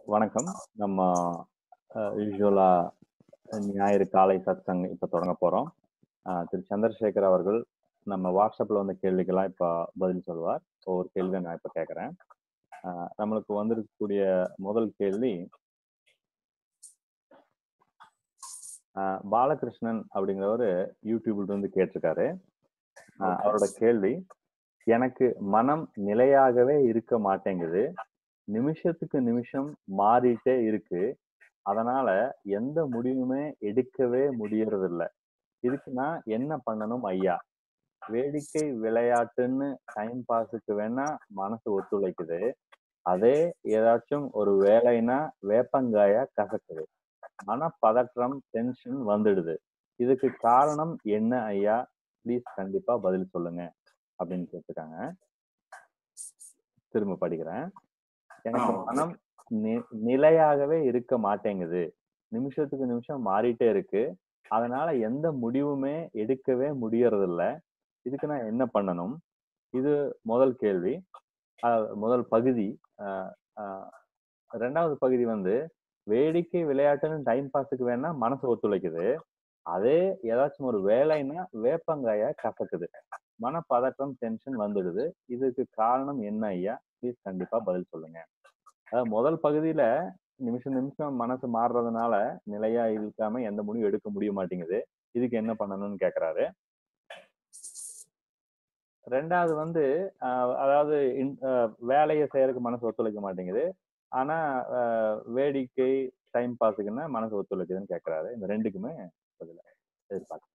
வணக்கம் நம்ம யூஸ்வலா ஞாயிறு காலை சத்சங் இப்ப தொடங்க போறோம் அஹ், திரு சந்திரசேகர் அவர்கள் நம்ம வாட்ஸ்அப்ல வந்த கேள்விக்கெல்லாம் இப்ப பதில் சொல்வார் ஒவ்வொரு கேள்வியை நான் இப்ப கேட்கறேன் அஹ், நம்மளுக்கு வந்திருக்கக்கூடிய முதல் கேள்வி அஹ், பாலகிருஷ்ணன் அப்படிங்கிறவரு யூடியூப்ல இருந்து கேட்டிருக்காரு அஹ், அவரோட கேள்வி எனக்கு மனம் நிலையாகவே இருக்க மாட்டேங்குது நிமிஷத்துக்கு நிமிஷம் மாறிட்டே இருக்கு அதனால எந்த முடிவுமே எடுக்கவே முடியறதில்ல இதுக்கு நான் என்ன பண்ணணும் ஐயா வேடிக்கை விளையாட்டுன்னு டைம் பாஸுக்கு வேணா மனசு ஒத்துழைக்குது அதே ஏதாச்சும் ஒரு வேலைனா வேப்பங்காயா கசக்குது மனப்பதற்றம் டென்ஷன் வந்துடுது இதுக்கு காரணம் என்ன ஐயா ப்ளீஸ் கண்டிப்பா பதில் சொல்லுங்க அப்படின்னு கேட்டிருக்காங்க திரும்ப படிக்கிறேன் எனக்கு ஆ, okay. மனம் நி- நிலையாகவே இருக்க மாட்டேங்குது நிமிஷத்துக்கு நிமிஷம் மாறிட்டே இருக்கு அதனால எந்த முடிவுமே எடுக்கவே முடியறதில்ல இதுக்கு நான் என்ன பண்ணணும் இது முதல் கேள்வி அஹ் முதல் பகுதி அஹ் அஹ் ரெண்டாவது பகுதி வந்து வேடிக்கை விளையாட்டுன்னு டைம் பாஸுக்கு வேணா மனசு ஒத்துழைக்குது அதே ஏதாச்சும் ஒரு வேலைன்னா வேப்பங்காய கசக்குது மனப்பதற்றம் டென்ஷன் வந்துடுது இதுக்கு காரணம் என்ன ஐயா ப்ளீஸ் கண்டிப்பா பதில் சொல்லுங்க அதாவது முதல் பகுதியில நிமிஷம் நிமிஷம் மனசு மாறுறதுனால நிலையா இருக்காம எந்த முடிவும் எடுக்க முடிய மாட்டேங்குது இதுக்கு என்ன பண்ணணும்னு கேக்குறாரு ரெண்டாவது வந்து ஆஹ் அதாவது இன்- ஆஹ் வேலையை செய்யறதுக்கு மனசு ஒத்துழைக்க மாட்டேங்குது ஆனா ஆஹ் வேடிக்கை டைம் பாஸுக்குன்னா மனசு ஒத்துழைக்குதுன்னு கேக்குறாரு இந்த ரெண்டுக்குமே பதில் எதிர்பார்க்க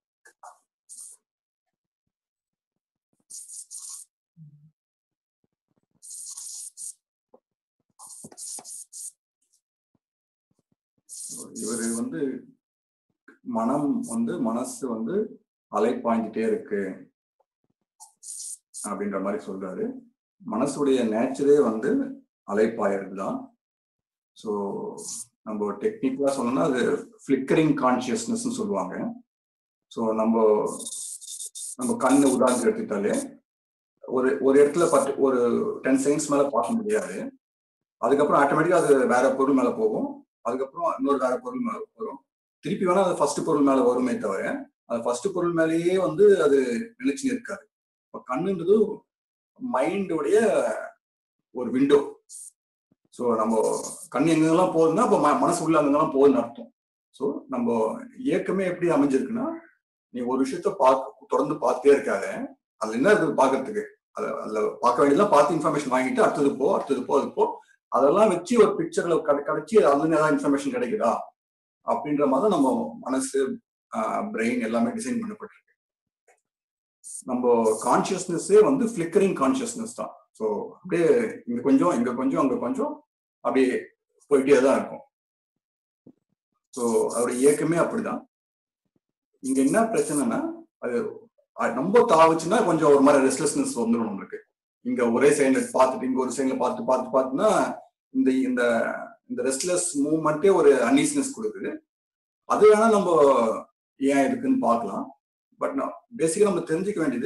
இவரு வந்து மனம் வந்து மனசு வந்து அலைப்பாய்ந்துட்டே இருக்கு அப்படின்ற மாதிரி சொல்றாரு மனசுடைய நேச்சரே வந்து அலைப்பாயறது தான் ஸோ நம்ம டெக்னிக்கலா சொன்னோம்னா அது ஃபிளிக்கரிங் கான்சியஸ்னஸ் சொல்லுவாங்க ஸோ நம்ம நம்ம கண்ணு உதாரணத்துக்கு எடுத்துக்கிட்டாலே ஒரு ஒரு இடத்துல பத்து ஒரு டென் செகண்ட்ஸ் மேல பார்க்க முடியாது அதுக்கப்புறம் ஆட்டோமேட்டிக்கா அது வேற பொருள் மேல போகும் அதுக்கப்புறம் இன்னொரு வேற பொருள் மேல வரும் திருப்பி வேணா அது ஃபர்ஸ்ட் பொருள் மேல வருமே தவிர அது ஃபர்ஸ்ட் பொருள் மேலேயே வந்து அது நிலைச்சு இருக்காது இப்போ கண்ணுன்றது மைண்டோடைய ஒரு விண்டோ ஸோ நம்ம கண் எங்கெல்லாம் போகுதுன்னா அப்போ ம- மனசு உள்ள அங்கெல்லாம் போகுதுன்னு அர்த்தம் ஸோ நம்ம இயக்கமே எப்படி அமைஞ்சிருக்குன்னா நீ ஒரு விஷயத்த பார்க்க தொடர்ந்து பார்த்துட்டே இருக்காத அதுல என்ன இருக்குது பார்க்கறதுக்கு அது அதுல பார்க்க வேண்டியதெல்லாம் பார்த்து இன்ஃபர்மேஷன் வாங்கிட்டு அடுத்தது போ அடுத்தது போ அது போ அதெல்லாம் வச்சு ஒரு பிக்சர்ல கிடைச்சி அதுல ஏதாவது இன்ஃபர்மேஷன் கிடைக்குதா அப்படின்ற மாதிரி தான் நம்ம மனசு பிரெயின் எல்லாமே டிசைன் பண்ணப்பட்டிருக்கு நம்ம கான்சியஸ்னஸே வந்து ஃபிளிக்கரிங் கான்சியஸ்னஸ் தான் ஸோ அப்படியே இங்க கொஞ்சம் இங்க கொஞ்சம் அங்க கொஞ்சம் அப்படியே போயிட்டே தான் இருக்கும் ஸோ அவருடைய இயக்கமே அப்படிதான் இங்க என்ன பிரச்சனைனா அது அது ரொம்ப தாவுச்சுன்னா கொஞ்சம் ஒரு மாதிரி ரெஸ்ட்லெஸ்னஸ் வந்துடும் நம்மளுக்கு இங்க ஒரே சைட்ல பார்த்துட்டு இங்க ஒரு சைட்ல பார்த்து பார்த்து பார்த்துனா இந்த இந்த இந்த ரெஸ்ட்லெஸ் மூவ்மெண்ட்டே ஒரு அன்னீஸ்னஸ் கொடுக்குது அது வேணா நம்ம ஏன் இருக்குன்னு பார்க்கலாம் பட் பேசிக்கா நம்ம தெரிஞ்சுக்க வேண்டியது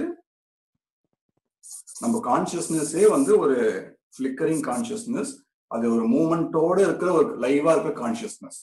நம்ம கான்சியஸ்னஸே வந்து ஒரு ஃபிளிக்கரிங் கான்சியஸ்னஸ் அது ஒரு மூமெண்டோட இருக்கிற ஒரு லைவா இருக்கிற கான்சியஸ்னஸ்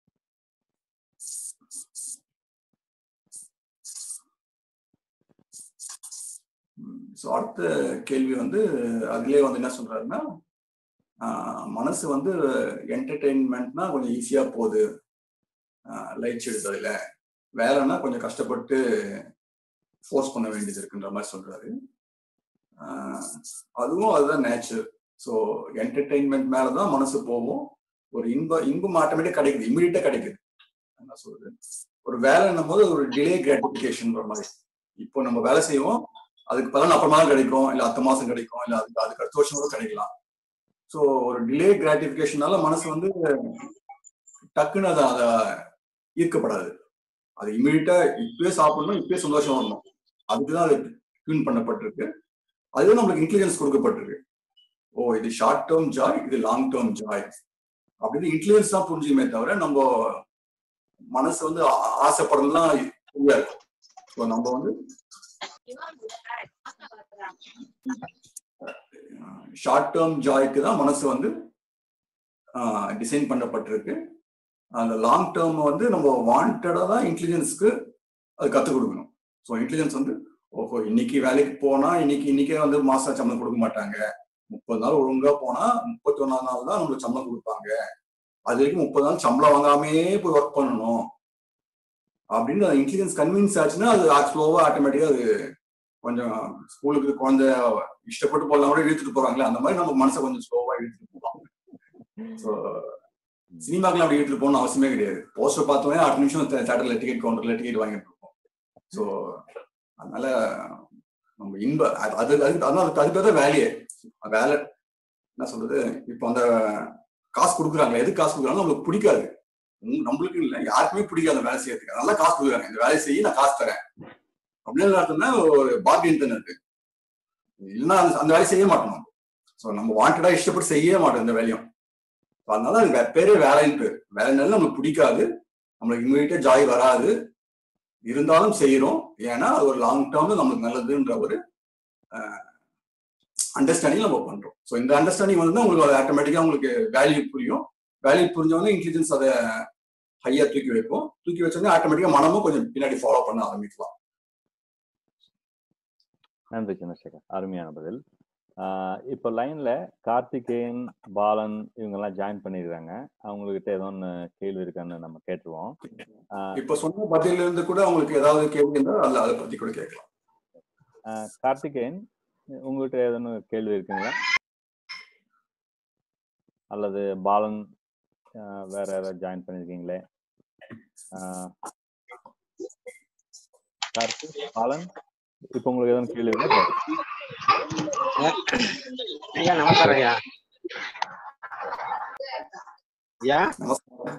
ஸோ அடுத்த கேள்வி வந்து அதுலயே வந்து என்ன சொல்றாருன்னா ஆஹ் மனசு வந்து என்டர்டெயின்மெண்ட்னா கொஞ்சம் ஈஸியா போகுது லைட் எடுத்ததுல வேலைன்னா கொஞ்சம் கஷ்டப்பட்டு ஃபோர்ஸ் பண்ண வேண்டியது இருக்குன்ற மாதிரி சொல்றாரு ஆஹ் அதுவும் அதுதான் நேச்சர் ஸோ என்டர்டெயின்மெண்ட் மேலதான் மனசு போகும் ஒரு இன்ப இன்பம் ஆட்டோமேட்டிக் கிடைக்குது இமீடியட்டா கிடைக்குது என்ன சொல்றது ஒரு வேலைன்னும் போது ஒரு டிலே கிராட்டிபிகேஷன் மாதிரி இப்போ நம்ம வேலை செய்வோம் அதுக்கு பலன் அப்புறமா தான் கிடைக்கும் இல்ல அடுத்த மாசம் கிடைக்கும் இல்ல அதுக்கு அதுக்கு அடுத்த வருஷம் கூட கிடைக்கலாம் ஸோ ஒரு டிலே கிராட்டிபிகேஷனால மனசு வந்து டக்குன்னு அதை அதை ஈர்க்கப்படாது அது இமீடியட்டா இப்பவே சாப்பிடணும் இப்பவே சந்தோஷம் வரணும் அதுக்குதான் அது டியூன் பண்ணப்பட்டிருக்கு அதுதான் நம்மளுக்கு இன்டெலிஜென்ஸ் கொடுக்கப்பட்டிருக்கு ஓ இது ஷார்ட் டேர்ம் ஜாய் இது லாங் டேர்ம் ஜாய் அப்படின்னு இன்டெலிஜென்ஸ் தான் புரிஞ்சுக்குமே தவிர நம்ம மனசு வந்து ஆ- ஆசைப்படலாம் புரியா இருக்கும் ஸோ நம்ம வந்து ஷார்ட் டேர்ம் ஜாய்க்கு தான் மனசு வந்து டிசைன் பண்ணப்பட்டிருக்கு அந்த லாங் டேர்ம் வந்து நம்ம வாண்டடா தான் இன்டெலிஜென்ஸ்க்கு அது கற்றுக் கொடுக்கணும் ஸோ இன்டெலிஜென்ஸ் வந்து ஓஹோ இன்னைக்கு வேலைக்கு போனா இன்னைக்கு இன்னைக்கே வந்து மாசம் சம்பளம் கொடுக்க மாட்டாங்க முப்பது நாள் ஒழுங்கா போனா முப்பத்தி ஒன்னாம் நாள் தான் நம்மளுக்கு சம்பளம் கொடுப்பாங்க அது வரைக்கும் முப்பது நாள் சம்பளம் வாங்காமே போய் ஒர்க் பண்ணணும் அப்படின்னு அந்த இன்டெலிஜென்ஸ் கன்வின்ஸ் ஆச்சுன்னா அது ஸ்லோவா ஆட்டோமேட்டிக்கா அது கொஞ்சம் ஸ்கூலுக்கு குழந்தை இஷ்டப்பட்டு போகலாம் கூட இழுத்துட்டு போறாங்களே அந்த மாதிரி நம்ம மனசை கொஞ்சம் ஸ்லோவா இழுத்துட்டு போவாங்க ஸோ சினிமாக்கெல்லாம் அப்படி இழுத்துட்டு போகணும் அவசியமே கிடையாது போஸ்டர் பார்த்தோன்னே அடுத்த நிமிஷம் தேட்டர்ல டிக்கெட் கவுண்டர்ல டிக்கெட் வாங்கிட்டு இருப்போம் ஸோ அதனால நம்ம இன்ப அது அது அதுக்கு அதனால அதுக்கு தான் வேலையே வேலை என்ன சொல்றது இப்போ அந்த காசு கொடுக்குறாங்க எதுக்கு காசு கொடுக்குறாங்க நம்மளுக்கு பிடிக்காது உம் நம்மளுக்கு இல்லை யாருக்குமே பிடிக்காது அந்த வேலை செய்யறதுக்கு நல்லா காசு கொடுக்குறாங்க இந்த வேலையை செய்ய நான் காசு தரேன் அப்படின்னு அர்த்தம்னா ஒரு பார்கெயின் தானே இருக்கு இல்லைன்னா அந்த அந்த வேலையை செய்ய மாட்டோம் நம்ம ஸோ நம்ம வாண்டடா இஷ்டப்பட்டு செய்யவே மாட்டோம் இந்த வேலையும் So அதனால அது வே- பேரே வேலைன்னு பேர் வேலைனாலும் நம்மளுக்கு பிடிக்காது நம்மளுக்கு இமீடியட்டா ஜாய் வராது இருந்தாலும் செய்யறோம் ஏன்னா அது ஒரு லாங் டேர்ம்ல நம்மளுக்கு நல்லதுன்ற ஒரு அண்டர்ஸ்டாண்டிங் நம்ம பண்றோம் ஸோ இந்த அண்டர்ஸ்டாண்டிங் வந்து உங்களுக்கு ஆட்டோமேட்டிக்கா உங்களுக்கு வேல்யூ புரியும் வேல்யூ புரிஞ்சவொடனே இன்டெலிஜென்ஸ் அதை ஹையா தூக்கி வைக்கும் தூக்கி வச்சோடனே ஆட்டோமேட்டிக்கா மனமும் கொஞ்சம் பின்னாடி ஃபாலோ பண்ண ஆரம்பிக்கலாம் நன்றி சந்திரசேகர் அருமையான பதில் ஆஹ் இப்போ லைன்ல கார்த்திகேயன் பாலன் இவங்கெல்லாம் ஜாயின் பண்ணிருக்காங்க அவங்ககிட்ட ஏதோ ஒன்று கேள்வி இருக்கான்னு நம்ம கேட்டுருவோம் ஆஹ் இப்ப சொன்ன பதில இருந்து கூட உங்களுக்கு ஏதாவது கேள்வி இருந்தால் அதுல அதை பத்தி கூட கேட்கலாம் ஆஹ் கார்த்திகேயன் உங்ககிட்ட ஏதோன்னு கேள்வி இருக்குங்களா அல்லது பாலன் ஆஹ் வேற யாராவது ஜாயின் பண்ணிருக்கீங்களே ஆஹ் கார்த்திக் பாலன் இப்போ உங்களுக்கு ஏதோ கேள்வி இருக்கா ஐயா நமஸ்காரம் ஐயா ஐயா நமஸ்காரம்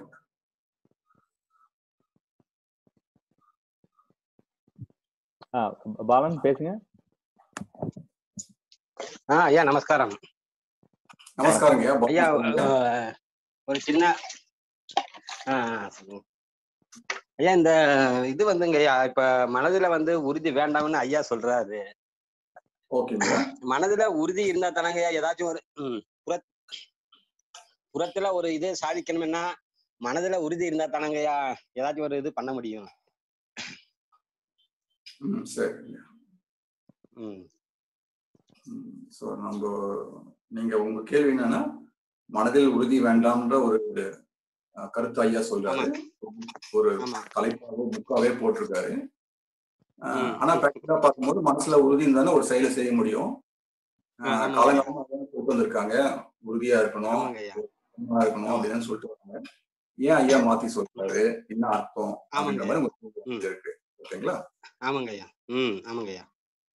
ஆஹ் பாலன் பேசுங்க ஆ ஐயா நமஸ்காரம் நமஸ்காரங்க ஐயா அஹ், ஒரு சின்ன ஆ, ஆ, சொல்லுங்க. ஐயா இந்த இது வந்துங்க ஐயா இப்ப மனதுல வந்து உறுதி வேண்டாம்னு ஐயா சொல்றாரு ஓகேங்க மனதுல உறுதி இருந்தா தானங்க ஐயா ஏதாச்சும் ஒரு ம், புற புறத்துல ஒரு இது சாதிக்கணும்னா மனதுல உறுதி இருந்தா தானங்க ஐயா ஏதாச்சும் ஒரு இது பண்ண முடியும் ம் சரி ம் ஸோ நம்ம நீங்க உங்க கேள்வி என்னன்னா மனதில் உறுதி வேண்டாம்ன்ற ஒரு அஹ், கருத்து ஐயா சொல்றாரு ஒரு ஆமா தலைப்பாவே புக்காவே போட்டிருக்காரு அஹ், ம். ஆனா ப்ராக்டிக்கலா பார்க்கும்போது மனசுல உறுதி இருந்தானே ஒரு செயலை செய்ய முடியும் அஹ், ஆமா. காலங்காலமா அதான் சொல்லிட்டு வந்திருக்காங்க உறுதியா இருக்கணும் ஆமாங்க ஐயா சும்மா இருக்கணும் அப்படின்னு சொல்லிட்டு வராங்க ஏன் ஐயா மாத்தி சொல்றாரு என்ன அர்த்தம் அப்படின்ற மாதிரி உங்களுக்கு கேள்வி இருக்கு ஓகேங்களா ஆமாங்க ஐயா ம் ஆமாங்க ஐயா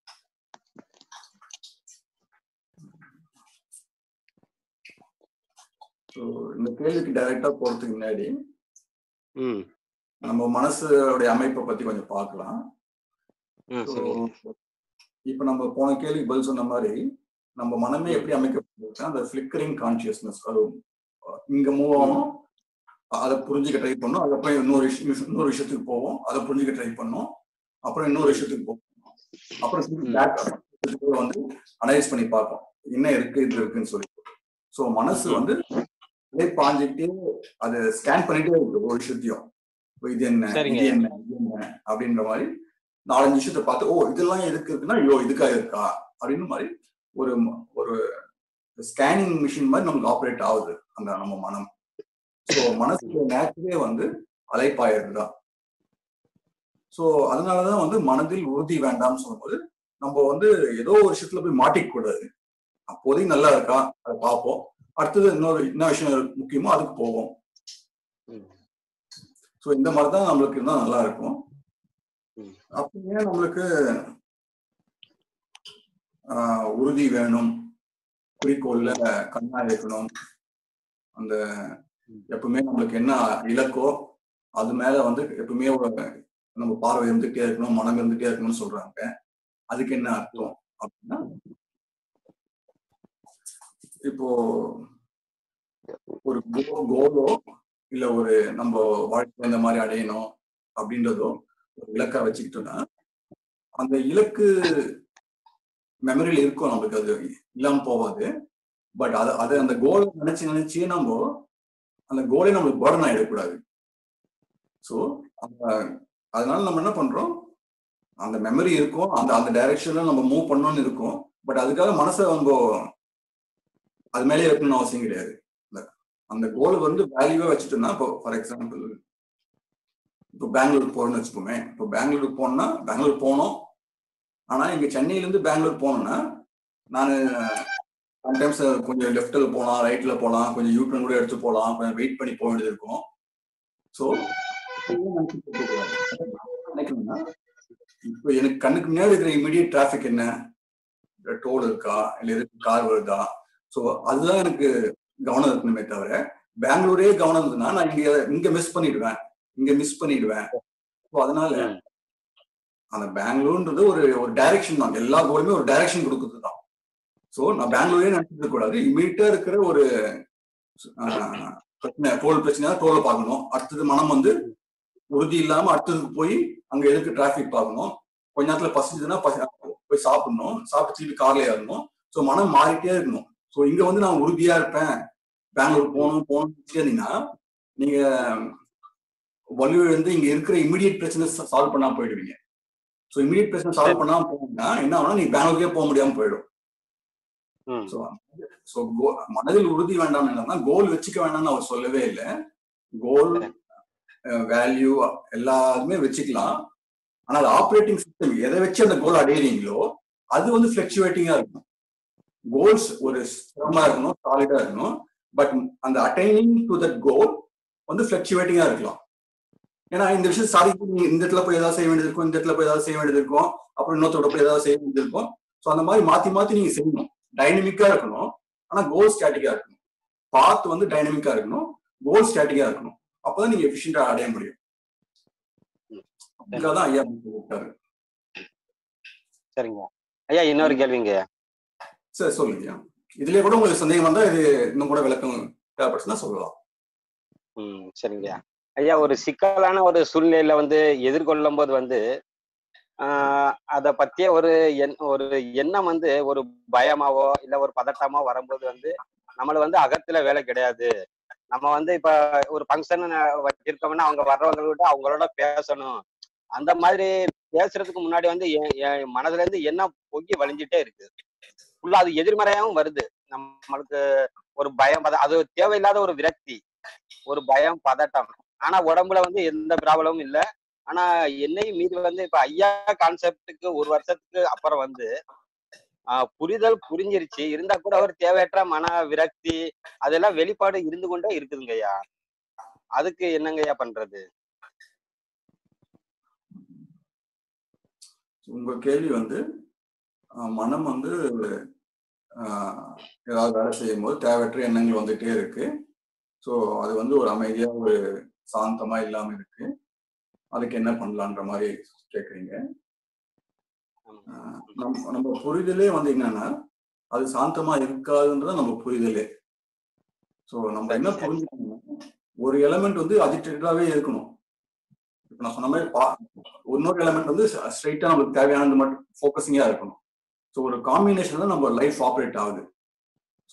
ஸோ இந்த கேள்விக்கு டைரக்டா போறதுக்கு முன்னாடி ம் நம்ம மனசுடைய அமைப்பை பத்தி கொஞ்சம் பார்க்கலாம் ம் So, சொல்லுங்க இப்ப நம்ம போன கேள்விக்கு பதில் சொன்ன மாதிரி நம்ம மனமே எப்படி அமைக்கப்பட்டிருக்குன்னா அந்த ஃபிளிக்கரிங் கான்சியஸ்னஸ் அது அஹ், இங்க மூவ் ஆகும் அதை புரிஞ்சுக்க ட்ரை பண்ணோம் அதுக்கப்புறம் இன்னொரு விஷயம் இன்னொரு விஷயத்துக்கு போவோம் அதை புரிஞ்சுக்க ட்ரை பண்ணோம் அப்புறம் இன்னொரு விஷயத்துக்கு போவோம் அப்புறம் திருப்பி ம். பேக் வந்து அனலைஸ் பண்ணி பார்ப்போம் என்ன இருக்கு இது இருக்குன்னு சொல்லி ஸோ மனசு வந்து அப்படியே பாஞ்சுக்கிட்டே அதை ஸ்கேன் பண்ணிட்டே இருக்கு ஒரு விஷயத்தையும் இப்போ இது என்ன சரிங்க. இது என்ன இது என்ன அப்படின்ற மாதிரி நாலஞ்சு விஷயத்தை பார்த்து ஓ இதெல்லாம் எதுக்கு இருக்குன்னா ஐயோ இதுக்காக இருக்கா அப்படின்னு மாதிரி ஒரு ம- ஒரு ஸ்கேனிங் மிஷின் மாதிரி நமக்கு ஆப்ரேட் ஆகுது அந்த நம்ம மனம் ஸோ மனசுல நேச்சரே வந்து அலைப்பாயது தான் ஸோ அதனாலதான் வந்து மனதில் உறுதி வேண்டாம்னு சொல்லும்போது நம்ம வந்து ஏதோ ஒரு விஷயத்துல போய் மாட்டிக்க கூடாது அப்போதைக்கு நல்லா இருக்கா அதை பார்ப்போம் அடுத்தது இன்னொரு என்ன விஷயம் இருக்கு- முக்கியமோ அதுக்கு போவோம் ம் ஸோ இந்த மாதிரி தான் நம்மளுக்கு இருந்தால் நல்லா இருக்கும் ம். அப்படியே நம்மளுக்கு ஆஹ், உறுதி வேணும் குறிக்கோள்ல கண்ணா இருக்கணும் அந்த எப்பவுமே நம்மளுக்கு என்ன இலக்கோ அது மேல வந்து எப்பவுமே ஒரு நம்ம பார்வை இருந்துகிட்டே இருக்கணும் மனம் இருந்துகிட்டே இருக்கணும்னு சொல்றாங்க அதுக்கு என்ன அர்த்தம் அப்படின்னா இப்போ ஒரு கோலோ இல்ல ஒரு நம்ம வாழ்க்கையில இந்த மாதிரி அடையணும் அப்படின்றதோ ஒரு இலக்கா வச்சுக்கிட்டோம்னா அந்த இலக்கு மெமரியில இருக்கும் நம்மளுக்கு அது இல்லாம போகாது பட் அது அது அந்த கோலை நினைச்சு நினைச்சே நம்ம அந்த கோலே நம்மளுக்கு பேர்டன் ஆயிடக்கூடாது ஸோ அந்த அதனால நம்ம என்ன பண்றோம் அந்த மெமரி இருக்கும் அந்த அந்த டைரக்ஷன்ல நம்ம மூவ் பண்ணணும்னு இருக்கும் பட் அதுக்காக மனசை நம்ம அது மேலே இருக்கணும்னு அவசியம் கிடையாது அந்த- அந்த கோல் வந்து வேல்யூவா வச்சுட்டோம்னா இப்போ ஃபார் எக்ஸாம்பிள் இப்போ பெங்களூர் போறோம்னு வச்சுக்கோமே இப்போ பெங்களூருக்கு போனோம்னா பெங்களூர் போனோம் ஆனா இங்க சென்னையில இருந்து பெங்களூர் போனோம்னா நான் சம்டைம்ஸ் கொஞ்சம் லெஃப்ட்ல போகலாம் ரைட்ல போகலாம் கொஞ்சம் யூட்டன் கூட எடுத்து போகலாம் கொஞ்சம் வெயிட் பண்ணி போக வேண்டியது இருக்கும் ஸோ நினைக்கணும்னா இப்போ எனக்கு கண்ணுக்கு முன்னாடி இருக்கிற இமீடியட் டிராஃபிக் என்ன டோல் இருக்கா இல்லை எதுக்கு கார் வருதா ஸோ அதுதான் எனக்கு கவனம் இருக்கணுமே தவிர பெங்களூரே கவனம் இருந்ததுன்னா நான் இங்க இங்க மிஸ் பண்ணிடுவேன் இங்க மிஸ் பண்ணிடுவேன் ஸோ அதனால ம். அந்த பெங்களூர்ன்றது ஒரு ஒரு டைரக்ஷன் தான் எல்லா கோலுமே ஒரு டைரக்ஷன் கொடுக்குறது தான் ஸோ நான் பெங்களூரே நினைச்சிருக்க கூடாது இமீடியட்டா இருக்கிற ஒரு ஆஹ், பிரச்சனை டோல் பிரச்சனை டோலை பார்க்கணும் அடுத்தது மனம் வந்து உறுதி இல்லாம அடுத்ததுக்கு போய் அங்க எதுக்கு டிராஃபிக் பார்க்கணும் கொஞ்ச நேரத்துல பசிச்சதுன்னா பசி போய் சாப்பிடணும் சாப்பிட்டு திருப்பி கார்ல ஏறணும் ஸோ மனம் மாறிட்டே இருக்கணும் ஸோ இங்க வந்து நான் உறுதியா இருப்பேன் பெங்களூர் போகணும் போகணும்னு இருந்தீங்கன்னா நீங்க வலுவிழந்து இங்க இருக்கிற இமிடியட் பிரச்சனை சால்வ் பண்ணாம போயிடுவீங்க ஸோ இமிடியட் பிரச்சனை சால்வ் பண்ணாம போனீங்கன்னா என்ன ஆகும்னா நீங்க பெங்களூருக்கே போக முடியாம போயிடும் ம். ஸோ ஸோ மனதில் உறுதி வேண்டாம்னு என்னன்னா கோல் வச்சுக்க வேண்டாம்னு அவர் சொல்லவே இல்லை கோல் வேல்யூ எல்லாருமே வச்சுக்கலாம் ஆனா அது ஆப்ரேட்டிங் சிஸ்டம் எதை வச்சு அந்த கோல் அடையிறீங்களோ அது வந்து ஃபிளக்சுவேட்டிங்கா இருக்கும் கோல்ஸ் ஒரு ஸ்ட்ராங்கா இருக்கணும் சாலிடா இருக்கணும் பட் அந்த அட்டைனிங் டு தட் கோல் வந்து ஃபிளக்சுவேட்டிங்கா இருக்கலாம் ஏன்னா இந்த விஷயம் சாதிக்க நீங்க இந்த இடத்துல போய் ஏதாவது செய்ய வேண்டியது இருக்கும் இந்த இடத்துல போய் ஏதாவது செய்ய வேண்டியது இருக்கும் அப்புறம் இன்னொருத்தோட போய் ஏதாவது செய்ய வேண்டியது இருக்கும் ஸோ அந்த மாதிரி மாத்தி மாத்தி நீங்க செய்யணும் டைனமிக்கா இருக்கணும் ஆனா கோல் ஸ்டாட்டிக்கா இருக்கணும் பாத் வந்து டைனமிக்கா இருக்கணும் கோல் ஸ்டாட்டிக்கா இருக்கணும் அப்பதான் நீங்க எஃபிஷியண்டா அடைய முடியும் அதுக்காக தான் ஐயா அப்படி கூப்பிட்டாரு சரிங்க ஐயா இன்னொரு கேள்விங்க சரி சொல்லுங்க ஐயா இதுலயே கூட உங்களுக்கு சந்தேகம் வந்தா இது இன்னும் கூட விளக்கம் தேவைப்பட்டுச்சுன்னா சொல்லலாம் ம் சரிங்கய்யா ஐயா ஒரு சிக்கலான ஒரு சூழ்நிலையில வந்து எதிர்கொள்ளும் போது வந்து ஆஹ் அதை பத்திய ஒரு எண் ஒரு எண்ணம் வந்து ஒரு பயமாவோ இல்ல ஒரு பதட்டமோ வரும்போது வந்து நம்மள வந்து அகத்துல வேலை கிடையாது நம்ம வந்து இப்ப ஒரு ஃபங்க்ஷன் வச்சிருக்கோம்னா அவங்க வர்றவங்கள்ட்ட அவங்களோட பேசணும் அந்த மாதிரி பேசுறதுக்கு முன்னாடி வந்து என் என் மனதுல இருந்து என்ன பொங்கி வழிஞ்சிட்டே இருக்கு ஃபுல்லா அது எதிர்மறையாவும் வருது நம்மளுக்கு ஒரு பயம் பத அது தேவையில்லாத ஒரு விரக்தி ஒரு பயம் பதட்டம் ஆனா உடம்புல வந்து எந்த ப்ராப்ளமும் இல்ல ஆனா என்னையும் மீறி வந்து இப்ப ஐயா கான்செப்டுக்கு ஒரு வருஷத்துக்கு அப்புறம் வந்து ஆஹ் புரிதல் புரிஞ்சிருச்சு இருந்தா கூட ஒரு தேவையற்ற மன விரக்தி அதெல்லாம் வெளிப்பாடு இருந்து கொண்டே இருக்குதுங்க ஐயா அதுக்கு என்னங்க ஐயா பண்றது உங்க கேள்வி வந்து அஹ், மனம் வந்து அஹ், ஏதாவது வேலை செய்யும் போது தேவையற்ற எண்ணங்கள் வந்துட்டே இருக்கு ஸோ அது வந்து ஒரு அமைதியா ஒரு சாந்தமா இல்லாம இருக்கு அதுக்கு என்ன பண்ணலான்ற மாதிரி கேக்குறீங்க அஹ், நம்ம நம்ம புரிதலே வந்து என்னன்னா அது சாந்தமா இருக்காதுன்றத நம்ம புரிதலே ஸோ நம்ம என்ன சரி, சரி. புரிஞ்சுக்கணும் ஒரு எலமெண்ட் வந்து அஜிடேட்டடாவே இருக்கணும் இப்போ நான் சொன்ன மாதிரி பா- இன்னொரு எலமெண்ட் வந்து ஸ்ட்ரைட்டா நமக்கு தேவையானது மட்டும் ஃபோக்கஸிங்கா இருக்கணும் ஸோ ஒரு காம்பினேஷன் தான் நம்ம லைஃப் ஆப்ரேட் ஆகுது ஸோ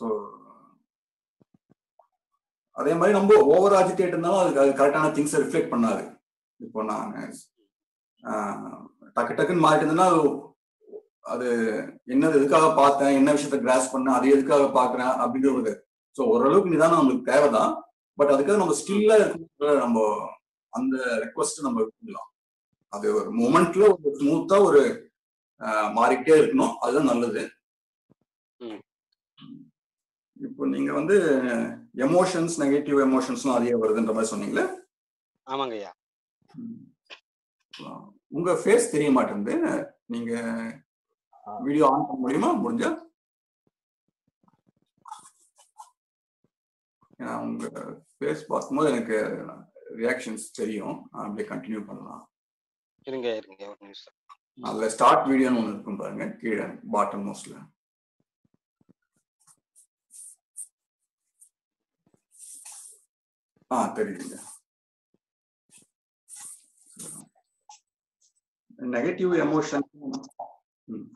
அதே மாதிரி நம்ம ஓவர் அஜிடேட் இருந்தாலும் அதுக்கு அது கரெக்டான திங்ஸை ரிஃப்ளெக்ட் பண்ணாது இப்போ நான் ஆஹ், டக்கு டக்குன்னு மாறிட்டு இருந்தேன்னா அது அது என்னது எதுக்காக பார்த்தேன் என்ன விஷயத்த கிராஸ் பண்ணேன் அது எதுக்காக பார்க்கறேன் அப்படின்ற ஒரு ஸோ ஓரளவுக்கு நிதானம் நம்மளுக்கு தேவைதான் பட் அதுக்காக நம்ம ஸ்டில்லா இருக்கணும் நம்ம அந்த ரெக்வஸ்ட் நம்ம விட்டுலாம் அது ஒரு மூமெண்ட்ல ஒரு ஸ்மூத்தா ஒரு ஆஹ், மாறிக்கிட்டே இருக்கணும் அதுதான் நல்லது ம். இப்போ நீங்க வந்து எமோஷன்ஸ் நெகட்டிவ் எமோஷன்ஸ்லாம் அதிகம் வருதுன்ற மாதிரி சொன்னீங்களே ஆமாங்க ஐயா ஆஹ், உங்க ஃபேஸ் தெரிய மாட்டேங்குது நீங்க வீடியோ ஆன் பண்ண முடியுமா முடிஞ்சா ஏன்னா உங்க ஃபேஸ் பார்க்கும்போது எனக்கு ரியாக்ஷன்ஸ் தெரியும் நான் அப்படியே கண்டினியூ பண்ணலாம் இருங்க இருங்க ஒரு நிமிஷம் அதுல ஸ்டார்ட் வீடியோன்னு ஒன்று இருக்கும் பாருங்க கீழே பாட்டம் மோஸ்ட்ல ஆ தெரியுதுங்க நெகட்டிவ் எமோஷன்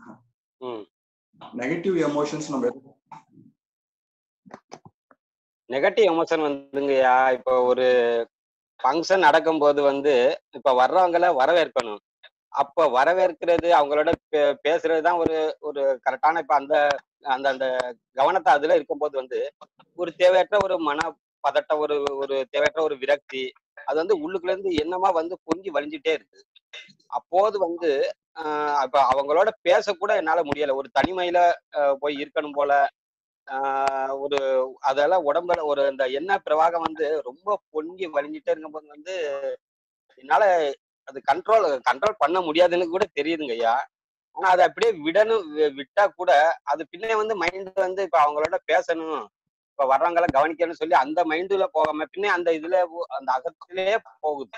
ம் நெகட்டிவ் எமோஷன்ஸ் நம்ம எது- நெகட்டிவ் எமோஷன் வந்துங்கய்யா இப்போ ஒரு ஃபங்க்ஷன் நடக்கும்போது வந்து இப்ப வர்றவங்கள வரவேற்கணும் அப்ப வரவேற்கிறது அவங்களோட பே- பேசுறது தான் ஒரு ஒரு கரெக்டான இப்ப அந்த அந்த அந்த கவனத்தை அதுல இருக்கும்போது வந்து ஒரு தேவையற்ற ஒரு மன பதட்ட ஒரு ஒரு தேவையற்ற ஒரு விரக்தி அது வந்து உள்ளுக்குள்ள இருந்து என்னமா வந்து பொங்கி வழிஞ்சிட்டே இருக்கு அப்போது வந்து ஆஹ் அப்ப அவங்களோட பேசக்கூட என்னால முடியல ஒரு தனிமையில ஆஹ் போய் இருக்கணும் போல ஆஹ் ஒரு அதெல்லாம் உடம்புல ஒரு இந்த எண்ணெய் பிரவாகம் வந்து ரொம்ப பொங்கி வழிஞ்சிட்டே இருக்கும்போது வந்து என்னால அது கண்ட்ரோல் கண்ட்ரோல் பண்ண முடியாதுன்னு கூட தெரியுதுங்க ஐயா ஆனா அதை அப்படியே விடணும் வி- விட்டா கூட அது பின்னே வந்து மைண்ட் வந்து இப்ப அவங்களோட பேசணும் இப்ப வர்றவங்கள கவனிக்கணும்னு சொல்லி அந்த மைண்டுல போகாம பின்னே அந்த இதுல ஒ- அந்த அகத்திலே போகுது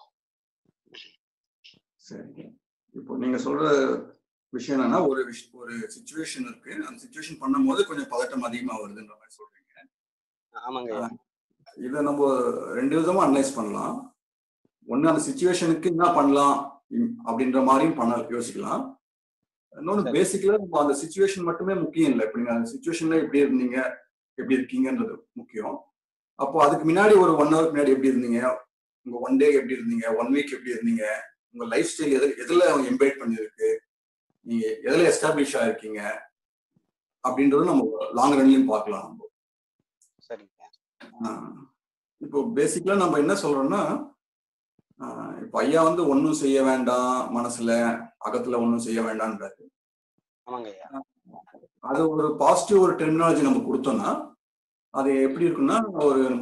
சரி இப்போ நீங்க சொல்ற விஷயம் என்னன்னா ஒரு விஷ்- ஒரு சுச்சுவேஷன் இருக்கு அந்த சுச்சுவேஷன் பண்ணும்போது கொஞ்சம் பதட்டம் அதிகமா வருதுன்ற மாதிரி சொல்றீங்க ஆமாங்க ஐயா இதை நம்ம ரெண்டு விதமா அனலைஸ் பண்ணலாம் ஒண்ணு அந்த சுச்சுவேஷனுக்கு என்ன பண்ணலாம் இம்- அப்படின்ற மாதிரியும் பண்ண யோசிக்கலாம் இன்னொன்று சரி. பேசிக்கலா நம்ம அந்த சுச்சுவேஷன் மட்டுமே முக்கியம் இல்லை இப்போ நீங்க அந்த சுச்சுவேஷன்ல எப்படி இருந்தீங்க எப்படி இருக்கீங்கன்றது முக்கியம் அப்போ அதுக்கு முன்னாடி ஒரு ஒன் ஹவர் முன்னாடி எப்படி இருந்தீங்க உங்க ஒன் டே எப்படி இருந்தீங்க ஒன் வீக் எப்படி இருந்தீங்க உங்க லைஃப் ஸ்டைல் எது எதுல எம்பைட் பண்ணிருக்கு நீங்க எதுல எஸ்டாப்ளிஷ் ஆயிருக்கீங்க அப்படின்றது நம்ம லாங் ரன்லயும் பார்க்கலாம் நம்ம சரிங்க ஆஹ் இப்போ பேசிக்கலா நம்ம என்ன சொல்றோம்னா ஆஹ் இப்போ ஐயா வந்து ஒன்றும் செய்ய வேண்டாம் மனசுல அகத்துல ஒன்றும் செய்ய வேண்டாம்ன்றாரு ஆமாங்க ஐயா அது ஒரு பாசிட்டிவ் ஒரு டெர்மினாலஜி நம்ம கொடுத்தோம்னா அது எப்படி இருக்குன்னா ஒரு நம்ம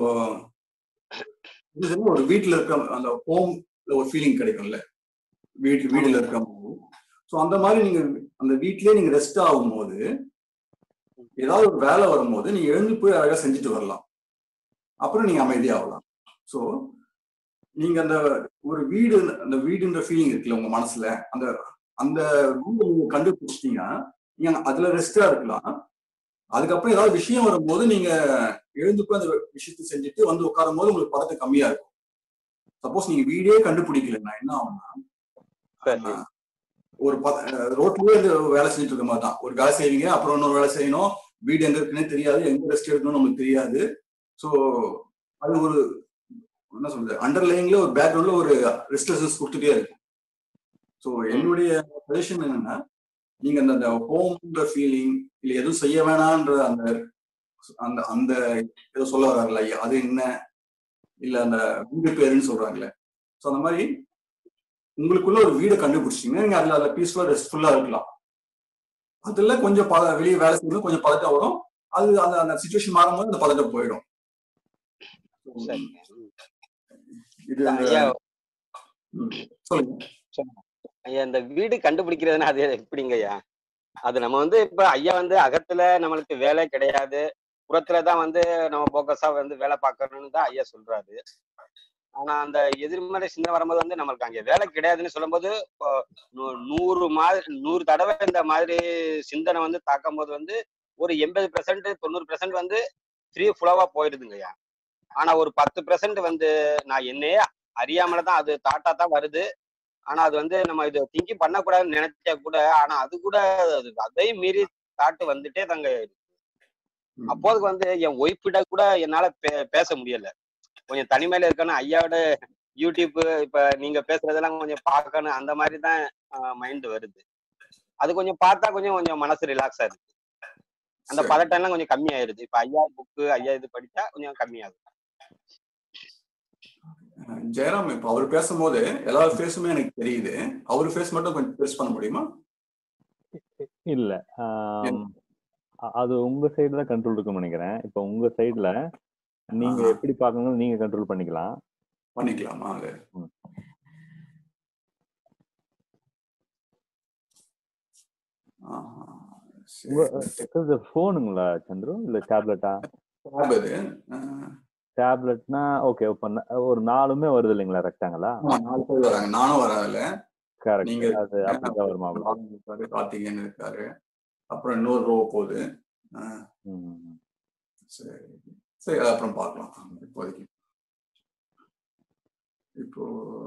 இது வந்து ஒரு வீட்டில் இருக்க அந்த ஹோம்ல ஒரு ஃபீலிங் கிடைக்கும்ல வீட்டு வீடுல இருக்க ஸோ அந்த மாதிரி நீங்க அந்த வீட்லயே நீங்க ரெஸ்ட் ஆகும்போது ஏதாவது ஒரு வேலை வரும்போது நீங்க எழுந்து போய் அழகா செஞ்சுட்டு வரலாம் அப்புறம் நீங்க அமைதியாகலாம் ஸோ நீங்க அந்த ஒரு வீடு அந்த வீடுன்ற ஃபீலிங் இருக்குல்ல உங்க மனசுல அந்த அந்த வீடு நீங்க கண்டுபிடிச்சிட்டீங்கன்னா நீங்க அதுல ரெஸ்டா இருக்கலாம் அதுக்கப்புறம் ஏதாவது விஷயம் வரும்போது நீங்க எழுந்து போய் அந்த விஷயத்தை செஞ்சுட்டு வந்து உட்காரும் போது உங்களுக்கு பதட்டம் கம்மியா இருக்கும் சப்போஸ் நீங்க வீடே கண்டுபிடிக்கலன்னா என்ன ஆகும்னா சரி ஆஹ், ஒரு ரோட்லயே இருந்து வேலை செஞ்சுட்டு இருக்க மாதிரி தான் ஒரு வேலை செய்வீங்க அப்புறம் இன்னொரு வேலை செய்யணும் வீடு எங்க இருக்குன்னே தெரியாது எங்க ரெஸ்ட் எடுக்கணும்னு நமக்கு தெரியாது ஸோ அது ஒரு என்ன சொல்றது அண்டர்லைன்ல ஒரு பேக்ரவுண்ட்ல ஒரு ரெஸ்ட்லெஸ்னஸ் கொடுத்துட்டே இருக்கும் ஸோ என்னுடைய சஜஷன் என்னன்னா நீங்க அந்த அந்த ஹோம்ன்ற ஃபீலிங் இல்ல எதுவும் செய்ய வேணான்ற அந்த அந்த அந்த ஏதோ சொல்ல வர்றாங்கல்ல ஐயா அது என்ன இல்ல அந்த வீடு பேருன்னு சொல்றாங்களே ஸோ அந்த மாதிரி உங்களுக்குள்ள ஒரு வீடை கண்டுபிடிச்சிங்கன்னா நீங்க அதுல அதுல பீஸ்ஃபுல்லா ரெஸ்ட்ஃபுல்லா இருக்கலாம் அதுல கொஞ்சம் பத வெளியே வேலை செய்யும்போது கொஞ்சம் பதட்டம் வரும் அது அந்த அந்த சுச்சுவேஷன் மாறும்போது அந்த பதட்டம் போயிடும் சரிங்க ம். இது அந்த ஐயா ம், சொல்லுங்க ஐயா இந்த வீடு கண்டுபிடிக்கிறதுனா அது எப்படிங்க ஐயா அது நம்ம வந்து இப்ப ஐயா வந்து அகத்துல நம்மளுக்கு வேலை கிடையாது புறத்துல தான் வந்து நம்ம போக்கஸா வந்து வேலை பார்க்கணும்னு தான் ஐயா சொல்றாரு ஆனா அந்த எதிர்மறை சின்ன வரும்போது வந்து நம்மளுக்கு அங்க வேலை கிடையாதுன்னு சொல்லும்போது இப்போ நூ- நூறு மாதிரி நூறு தடவை இந்த மாதிரி சிந்தனை வந்து தாக்கும் போது வந்து ஒரு எண்பது பெர்சன்ட் தொண்ணூறு பெர்சன்ட் வந்து ஃப்ரீ ஃபுல்லாவா போயிடுதுங்க ஐயா ஆனா ஒரு பத்து பெர்சன்ட் வந்து நான் என்னையே அறியாமல தான் அது தாட்டா தான் வருது ஆனா அது வந்து நம்ம இது திங்கிங் பண்ணக்கூடாதுன்னு நினைச்சா கூட ஆனா அது கூட அது அதையும் மீறி தாட்டு வந்துட்டே தாங்க இருக்கு. ம். அப்போதுக்கு வந்து என் ஒய்ஃபிட கூட என்னால பே- பேச முடியல கொஞ்சம் தனிமையில இருக்கணும் ஐயாவோட யூடியூப் இப்ப நீங்க பேசுறதெல்லாம் கொஞ்சம் பார்க்கணும் அந்த மாதிரி தான் மைண்ட் வருது அது கொஞ்சம் பார்த்தா கொஞ்சம் கொஞ்சம் மனசு ரிலாக்ஸா இருக்கு அந்த சரி. பதட்டம் எல்லாம் கொஞ்சம் கம்மியாயிருது இப்ப ஐயா புக்கு ஐயா இது படிச்சா கொஞ்சம் கம்மியாகுது ஜெயராம் இப்ப அவர் பேசும்போது எல்லா ஃபேஸுமே எனக்கு தெரியுது அவர் ஃபேஸ் மட்டும் கொஞ்சம் பெருசு பண்ண முடியுமா இல்ல ஆம், அ- அது உங்க சைடு தான் கண்ட்ரோல் இருக்கும்னு நினைக்கிறேன் இப்போ உங்க சைடுல நீங்க ஆஹா. எப்படி பார்க்கணும் நீங்க கண்ட்ரோல் பண்ணிக்கலாம் பண்ணிக்கலாமா அது ம். ஆஹா. உங்க சரி. போனுங்களா சந்துரு இல்ல டேப்லெட்டா tab இது ஆஹ், டேப்லெட்னா ஓகே இப்போ ந- ஒரு நாலுமே வருது இல்லைங்களா ரெக்டாங்களா ஆமா, நாலு பேர் வராங்க நானும் வரேன் அதுல கரெக்ட் நீங்க அது அப்படிதான் வருமா ராகுல் இருக்காரு கார்த்திகேயன் இருக்காரு அப்புறம் இன்னொரு ரோ போகுது ஆஹ், ம். சரி சரி அது அப்புறம் பார்க்கலாம் இப்போதைக்கு இப்போ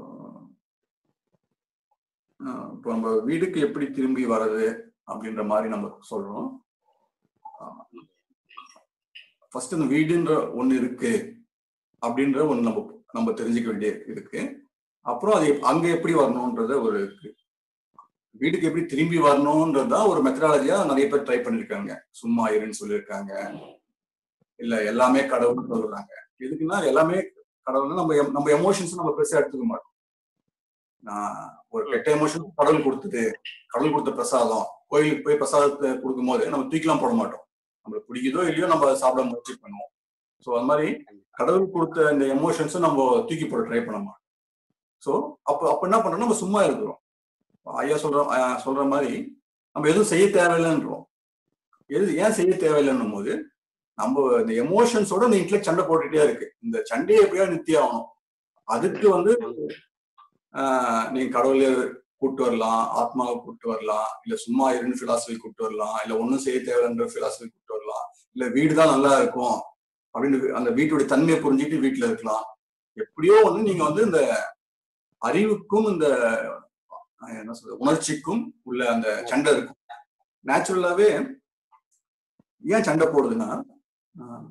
ஆஹ், இப்போ நம்ம வீடுக்கு எப்படி திரும்பி வர்றது அப்படின்ற மாதிரி நம்ம சொல்றோம் ஆஹ், ஃபர்ஸ்ட் இந்த வீடுன்ற ஒண்ணு இருக்கு அப்படின்ற ஒண்ணு நம்ம நம்ம தெரிஞ்சுக்க வேண்டிய இருக்கு அப்புறம் அது எப்- அங்க எப்படி வரணும்ன்றத ஒரு இருக்கு வீட்டுக்கு எப்படி திரும்பி வரணும்ன்றதுதான் ஒரு மெத்தடாலஜியா நிறைய பேர் ட்ரை பண்ணிருக்காங்க சும்மா இருன்னு சொல்லியிருக்காங்க இல்ல எல்லாமே கடவுள்னு சொல்றாங்க எதுக்குன்னா எல்லாமே கடவுள்னா நம்ம em- நம்ம எமோஷன்ஸ் நம்ம பெருசா எடுத்துக்க மாட்டோம் நான் ஒரு கெட்ட எமோஷன் கடவுள் கொடுத்தது கடவுள் கொடுத்த பிரசாதம் கோயிலுக்கு போய் பிரசாதத்தை கொடுக்கும் போது நம்ம தூக்கிலாம் போட மாட்டோம் நம்மளுக்கு பிடிக்குதோ இல்லையோ நம்ம அதை சாப்பிட முயற்சி பண்ணுவோம் ஸோ அது மாதிரி கடவுள் கொடுத்த இந்த எமோஷன்ஸும் நம்ம தூக்கி போட ட்ரை பண்ண மாட்டோம் ஸோ அப்போ அப்போ என்ன பண்றோம் நம்ம சும்மா இருக்கிறோம் ஐயா சொல்ற ஐயா சொல்ற மாதிரி நம்ம எதுவும் செய்ய தேவையில்லைன்றோம் எது ஏன் செய்ய தேவையில்லைன்னும் போது நம்ம இந்த எமோஷன்ஸோட இந்த இன்ட்லெக்ட் சண்டை போட்டுட்டே இருக்கு இந்த சண்டையை எப்படியா நிறுத்தி ஆகணும் அதுக்கு வந்து ஆஹ் நீங்க கடவுளை கூட்டு வரலாம் ஆத்மாவை கூட்டு வரலாம் இல்ல சும்மா இருந்து பிலாசபி கூட்டு வரலாம் இல்ல ஒண்ணும் செய்ய தேவைன்ற பிலாசபி கூட்டு வரலாம் இல்ல வீடு தான் நல்லா இருக்கும் அப்படின்னு அந்த வீட்டுடைய தன்மையை புரிஞ்சுட்டு வீட்டுல இருக்கலாம் எப்படியோ வந்து நீங்க வந்து இந்த அறிவுக்கும் இந்த ஆஹ் என்ன சொல்றது உணர்ச்சிக்கும் உள்ள அந்த சண்டை இருக்கும் நேச்சுரலாவே ஏன் சண்டை போடுதுன்னா ஆஹ்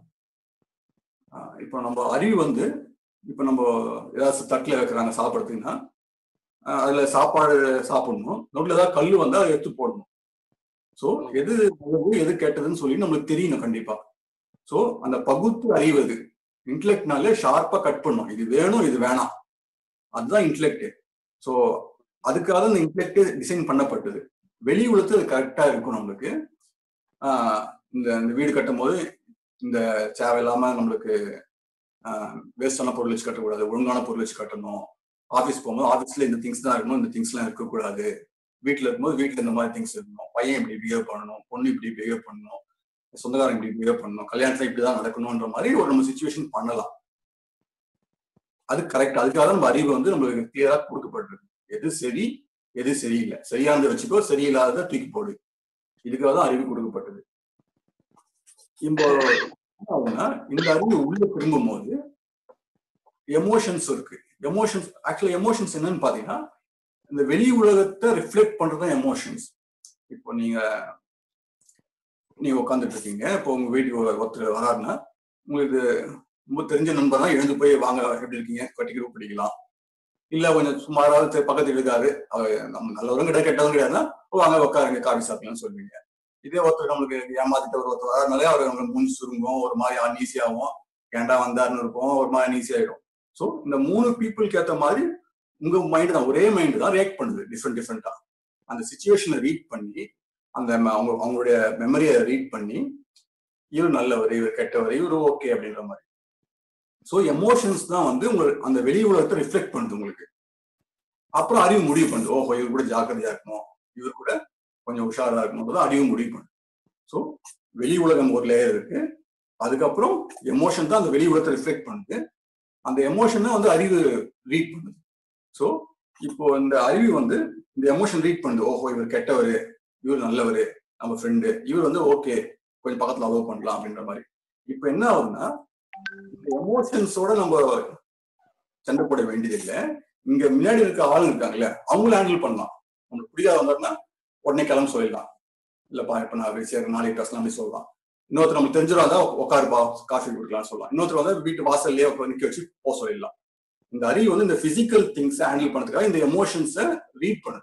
ஆஹ் இப்போ நம்ம அறிவு வந்து இப்போ நம்ம ஏதாச்சும் தட்டுல வைக்கிறாங்க சாப்பிட்றதுக்குன்னா ஆஹ் அதுல சாப்பாடு சாப்பிடணும் நோட்டில் ஏதாவது கல் வந்தா அதை எடுத்து போடணும் ஸோ எது நல்லது எது கெட்டதுன்னு சொல்லி நம்மளுக்கு தெரியணும் கண்டிப்பா ஸோ அந்த பகுத்து அறிவது இன்டெலெக்ட்னாலே ஷார்ப்பா கட் பண்ணும் இது வேணும் இது வேணாம் அதுதான் இன்டெலெக்ட் ஸோ அதுக்காக இந்த இன்டெலெக்ட் டிசைன் பண்ணப்பட்டது வெளி உலகத்து அது கரெக்டா இருக்கும் நம்மளுக்கு ஆஹ் இந்த இந்த வீடு கட்டும் போது இந்த தேவையில்லாம நம்மளுக்கு வேஸ்டான பொருள் வச்சு கட்டக்கூடாது ஒழுங்கான பொருள் வச்சு கட்டணும் ஆஃபீஸ் போகும்போது ஆஃபீஸ்ல இந்த திங்ஸ் தான் இருக்கணும் இந்த திங்ஸ்லாம் இருக்கக்கூடாது வீட்டில் இருக்கும்போது வீட்டில் இந்த மாதிரி திங்ஸ் இருக்கணும் பையன் இப்படி பிஹேவ் பண்ணணும் பொண்ணு இப்படி பிஹேவ் பண்ணணும் சொந்தக்காரன் இப்படி பிஹேவ் பண்ணணும் கல்யாணத்துல இப்படிதான் நடக்கணும்ன்ற மாதிரி ஒரு நம்ம சுச்சுவேஷன் பண்ணலாம் அது கரெக்ட் அதுக்காக நம்ம அறிவு வந்து நம்மளுக்கு கிளியரா கொடுக்கப்பட்டிருக்கு எது சரி எது சரியில்லை சரியானதை வச்சுக்கோ சரியில்லாததை தூக்கி போடு இதுக்காக தான் அறிவு கொடுக்கப்பட்டது இப்போ என்ன ஆகுதுன்னா, இந்த அறிவு உள்ள திரும்பும் போது எமோஷன்ஸ் இருக்கு எமோஷன்ஸ் ஆக்சுவலா எமோஷன்ஸ் என்னன்னு பாத்தீங்கன்னா இந்த வெளி உலகத்தை ரிஃப்ளெக்ட் பண்றது எமோஷன்ஸ் இப்போ நீங்க நீங்க உட்காந்துட்டு இருக்கீங்க இப்போ உங்க வீட்டுக்கு ஒரு- ஒருத்தர் வராருன்னா உங்களுக்கு ரொம்ப தெரிஞ்ச நண்பர் தான் எழுந்து போய் வாங்க எப்படி இருக்கீங்க கட்டிக்கிட்டு பிடிக்கலாம் இல்ல கொஞ்சம் சுமாராவது தெ- பக்கத்து வீட்டுக்காரு அவர் நம்ம நல்லவரும் கிடையாது கெட்டவரும் கிடையாதுன்னா "ஓ, வாங்க உட்காருங்க காஃபி சாப்பிடலாம்னு சொல்லுவீங்க இதே ஒருத்தர் நம்மளுக்கு ஏமாத்திட்டு ஒரு ஒருத்தர் வரனாலே அவர் நம்மளுக்கு முன் சுருங்கும் ஒரு மாதிரி அன்ஈஸியாகும் ஏன்டா வந்தாருன்னு இருக்கும் ஒரு மாதிரி அன்ஈஸி ஆயிடும் ஸோ இந்த மூணு பீப்புளுக்கு ஏத்த மாதிரி உங்க மைண்ட் தான் ஒரே மைண்ட் தான் ரியாக்ட் பண்ணுது டிஃப்ரெண்ட் டிஃப்ரெண்டா அந்த சுச்சுவேஷனை ரீட் பண்ணி அந்த ம- அவங்க அவங்களுடைய மெமரியை ரீட் பண்ணி இவர் நல்லவர் இவர் கெட்டவர் இவர் ஓகே அப்படின்ற மாதிரி ஸோ எமோஷன்ஸ் தான் வந்து உங்க அந்த வெளி உலகத்தை ரிஃப்ளெக்ட் பண்ணுது உங்களுக்கு அப்புறம் அறிவு முடிவு பண்ணுது ஓஹோ இவர் கூட ஜாக்கிரதையா இருக்கணும் இவர் கூட கொஞ்சம் உஷாரா இருக்கணும் அறிவு முடிவு பண்ணுது ஸோ வெளி உலகம் ஒரு லேயர் இருக்கு அதுக்கப்புறம் எமோஷன் தான் அந்த வெளி உலகத்தை ரிஃப்ளெக்ட் பண்ணுது அந்த எமோஷனை வந்து அறிவு ரீட் பண்ணுது ஸோ இப்போ இந்த அறிவு வந்து இந்த எமோஷன் ரீட் பண்ணுது ஓஹோ இவர் கெட்டவர் இவர் நல்லவர் நம்ம ஃப்ரெண்டு இவர் வந்து ஓகே கொஞ்சம் பக்கத்துல அலோவ் பண்ணலாம் அப்படின்ற மாதிரி இப்போ என்ன ஆகுதுன்னா இந்த எமோஷன்ஸோட நம்ம சண்டை போட வேண்டியது இல்லை இங்க முன்னாடி இருக்க ஆள் இருக்காங்கல்ல அவங்களும் ஹேண்டில் பண்ணலாம் உங்களுக்கு பிடிக்காத வந்தாருன்னா உடனே கிளம்ப சொல்லிடலாம் இல்லப்பா இப்ப நான் சரி நாளைக்கு பேசலாம் அப்படி சொல்லலாம் இன்னொருத்தர் நமக்கு தெரிஞ்சிடும் தான் உட்காருப்பா காஃபி குடிக்கலாம்னு சொல்லலாம் இன்னொருத்தர் வந்து வீட்டு வாசல்லையே உட்காந்து நிக்க வச்சு போக சொல்லிடலாம் இந்த அறிவு வந்து இந்த பிசிக்கல் திங்ஸ் ஹேண்டில் பண்ணதுக்காக இந்த எமோஷன்ஸை ரீட் பண்ணுது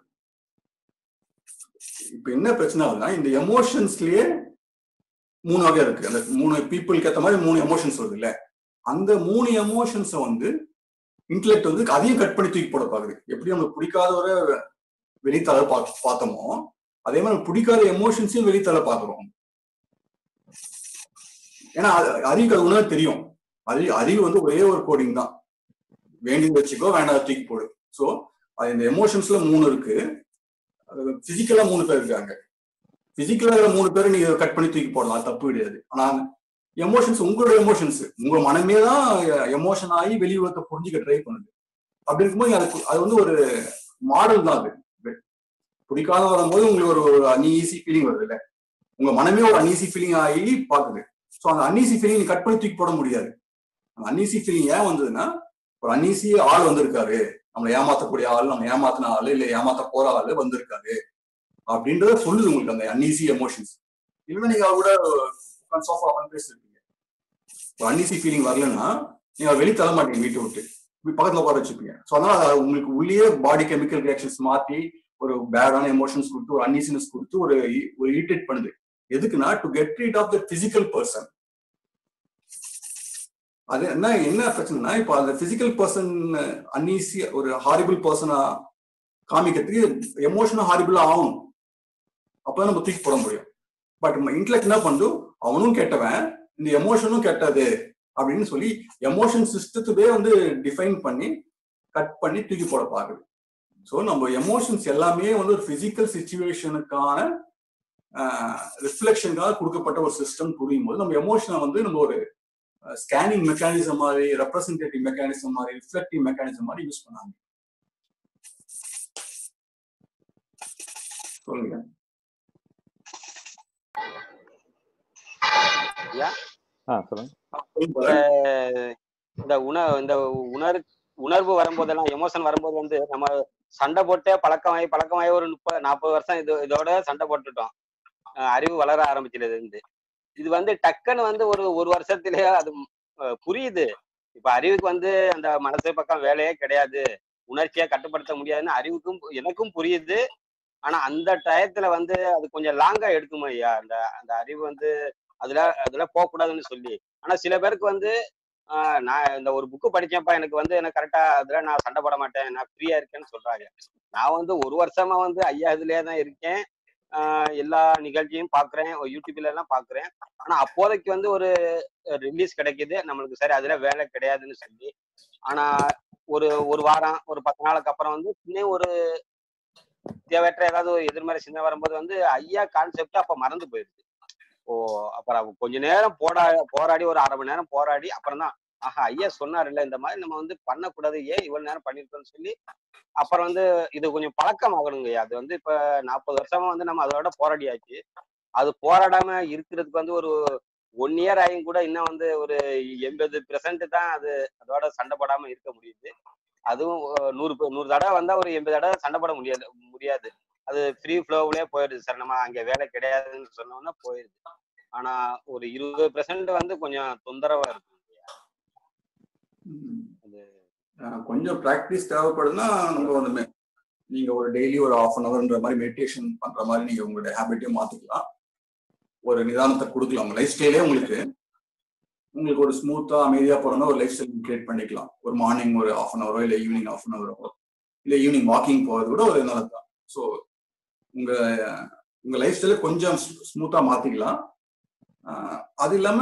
இப்ப என்ன பிரச்சனை ஆகுதுன்னா இந்த எமோஷன்ஸ்லயே மூணு வகை இருக்கு அந்த மூணு பீப்புளுக்கு ஏத்த மாதிரி மூணு எமோஷன்ஸ் வருது இல்ல அந்த மூணு எமோஷன்ஸை வந்து இன்டெலெக்ட் வந்து அதையும் கட் பண்ணி தூக்கி போட பாக்குது எப்படி நம்மளுக்கு பிடிக்காதவரை வெளித்தள பா பார்த்தோமோ அதே மாதிரி நமக்கு பிடிக்காத எமோஷன்ஸையும் வெளித்தள பாக்குறோம் ஏன்னா அது- அறிவுக்கு அது உணவு தெரியும் அறிவு அறிவு வந்து ஒரே ஒரு கோடிங் தான் வேண்டியது வச்சுக்கோ வேண்டாம் தூக்கி போடு ஸோ அது இந்த எமோஷன்ஸ்ல மூணு இருக்கு பிசிக்கலா மூணு பேர் இருக்காங்க பிசிக்கலா இருக்கிற மூணு பேரை நீங்க கட் பண்ணி தூக்கி போடலாம் அது தப்பு கிடையாது ஆனா எமோஷன்ஸ் உங்களோட எமோஷன்ஸ் உங்க மனமே தான் எமோஷன் ஆகி வெளி உலகத்தை புரிஞ்சுக்க ட்ரை பண்ணுது அப்படி இருக்கும்போது அதுக்கு அது வந்து ஒரு மாடல் தான் அது பிடிக்காத வரும்போது உங்களுக்கு ஒரு ஒரு அன்ஈஸி ஃபீலிங் வருது இல்ல உங்க மனமே ஒரு அன்ஈஸி ஃபீலிங் ஆகி பாக்குது ஸோ அந்த அன்ஈஸி ஃபீலிங் கட் பண்ணி தூக்கி போட முடியாது அந்த அன்ஈஸி ஃபீலிங் ஏன் வந்ததுன்னா ஒரு அன்ஈஸி ஆள் வந்திருக்காரு நம்மளை ஏமாத்தக்கூடிய ஆள் நம்ம ஏமாத்தின ஆளு இல்ல ஏமாத்த போற ஆளு வந்திருக்காரு அப்படின்றத சொல்லுது உங்களுக்கு அந்த அன்ஈஸி எமோஷன்ஸ் இல்லைன்னா நீங்க அவர் கூட சோஃபா உட்காந்து பேசிருக்கீங்க அன்இசி ஃபீலிங் வரலன்னா நீங்க வெளியே தள்ள மாட்டீங்க வீட்டை விட்டு இப்படி பக்கத்துல உட்கார வச்சுப்பீங்க ஸோ அதனால அது உங்களுக்கு உள்ளேயே பாடி கெமிக்கல் ரியாக்ஷன்ஸ் மாத்தி ஒரு பேடான எமோஷன்ஸ் கொடுத்து ஒரு அன்இசினஸ் கொடுத்து ஒரு ஒரு இரிட்டேட் பண்ணுது எதுக்குன்னா to get rid of the physical person அது என்ன என்ன பிரச்சனைனா இப்போ அந்த பிசிக்கல் பர்சன் அன்ஈசி ஒரு ஹாரிபிள் பர்சனா காமிக்கிறதுக்கு எமோஷனும் ஹாரிபிளா ஆகணும் அப்பதான் நம்ம தூக்கி போட முடியும் பட் இன்டலெக்ட் என்ன பண்ணுது அவனும் கெட்டவன் இந்த எமோஷனும் கெட்டது அப்படின்னு சொல்லி எமோஷன் சிஸ்டத்துவே வந்து டிஃபைன் பண்ணி கட் பண்ணி தூக்கி போட பாக்குது ஸோ நம்ம எமோஷன்ஸ் எல்லாமே வந்து ஒரு பிசிக்கல் சுச்சுவேஷனுக்கான ரிஃப்ளெக்ஷனுக்காக கொடுக்கப்பட்ட ஒரு சிஸ்டம் புரியும் போது நம்ம எமோஷனை வந்து நம்ம ஒரு ஸ்கேனிங் மெக்கானிசம் மாதிரி ரெப்ரசன்டேட்டிவ் மெக்கானிசம் மாதிரி ரிஃப்ளெக்டிவ் மெக்கானிசம் மாதிரி யூஸ் பண்ணாங்க சொல்லுங்க ஐயா ஆ சொல்லுங்க இந்த இந்த உண இந்த உணர் உணர்வு வரும்போதெல்லாம் எமோஷன் வரும்போது வந்து நம்ம சண்டை போட்டே பழக்கமாகி பழக்கமாகி ஒரு முப்பது நாற்பது வருஷம் இது இதோட சண்டை போட்டுட்டோம் அஹ் அறிவு வளர ஆரம்பிச்சதுல இருந்து இது வந்து டக்குன்னு வந்து ஒரு ஒரு வருஷத்திலேயே அது அஹ் புரியுது இப்ப அறிவுக்கு வந்து அந்த மனசு பக்கம் வேலையே கிடையாது உணர்ச்சியா கட்டுப்படுத்த முடியாதுன்னு அறிவுக்கும் எனக்கும் புரியுது ஆனா அந்த டயத்துல வந்து அது கொஞ்சம் லாங்கா எடுக்குமா ஐயா அந்த அந்த அறிவு வந்து அதுல அதுல போகக்கூடாதுன்னு சொல்லி ஆனா சில பேருக்கு வந்து ஆஹ் நான் இந்த ஒரு புக்கு படிச்சேன்ப்பா எனக்கு வந்து எனக்கு கரெக்டா அதுல நான் சண்டை போட மாட்டேன் நான் ஃப்ரீயா இருக்கேன்னு சொல்றாங்க நான் வந்து ஒரு வருஷமா வந்து ஐயா இதுலயே தான் இருக்கேன் ஆஹ் எல்லா நிகழ்ச்சியும் பாக்குறேன் யூடியூப்ல எல்லாம் பாக்குறேன் ஆனா அப்போதைக்கு வந்து ஒரு ரிலீஸ் கிடைக்குது நம்மளுக்கு சரி அதுல வேலை கிடையாதுன்னு சொல்லி ஆனா ஒரு ஒரு வாரம் ஒரு பத்து நாளுக்கு அப்புறம் வந்து இன்னும் ஒரு தேவையற்ற ஏதாவது ஒரு எதிர்மறை சின்ன வரும்போது வந்து ஐயா கான்செப்ட் அப்ப மறந்து போயிருது ஓ அப்புறம் கொஞ்ச நேரம் போடா போராடி ஒரு அரை மணி நேரம் போராடி அப்புறம் தான் ஆஹா ஐயா சொன்னார்ல இந்த மாதிரி நம்ம வந்து பண்ணக்கூடாது ஏன் இவ்வளவு நேரம் பண்ணிருக்கோம்னு சொல்லி அப்புறம் வந்து இது கொஞ்சம் பழக்கம் ஆகணுங்க அது வந்து இப்ப நாற்பது வருஷமா வந்து நம்ம அதோட போராடியாச்சு அது போராடாம இருக்கிறதுக்கு வந்து ஒரு ஒன் இயர் ஆகியும் கூட இன்னும் வந்து ஒரு எண்பது பெர்சன்ட் தான் அது அதோட சண்டை போடாம இருக்க முடியுது அதுவும் அஹ், நூறு பே- நூறு தடவை வந்தா ஒரு எண்பது தடவை சண்டை போட முடியாது முடியாது அது ஃப்ரீ ஃப்ளோவிலே போயிடுது சார் நம்ம அங்க வேலை கிடையாதுன்னு சொன்னோம்னா போயிடுது ஆனா ஒரு இருபது பெர்சன்ட் வந்து கொஞ்சம் தொந்தரவா இருக்கு ம். அது அஹ் கொஞ்சம் ப்ராக்டிஸ் தேவைப்படுதுன்னா நம்ம வந்து மே- நீங்க ஒரு டெய்லி ஒரு ஆஃப் அன் ஹவர்ன்ற மாதிரி மெடிடேஷன் பண்ற மாதிரி நீங்க உங்களுடைய ஹேபிட்டையும் மாத்திக்கலாம் ஒரு நிதானத்தை கொடுக்கலாம் உங்க லைஃப் ஸ்டைலே உங்களுக்கு உங்களுக்கு ஒரு ஸ்மூத்தா அமைதியா போறோம்னா ஒரு லைஃப் ஸ்டைல் கிரியேட் பண்ணிக்கலாம் ஒரு மார்னிங் ஒரு ஆஃப் அன் ஹவரோ இல்லை ஈவினிங் ஆஃப் அன் ஹவரோ இல்லை ஈவினிங் வாக்கிங் போறது கூட ஒரு நல்லது தான் ஸோ உங்க உங்க லைஃப் ஸ்டைல கொஞ்சம் ஸ்மூத்தா மாத்திக்கலாம் அஹ் அது இல்லாம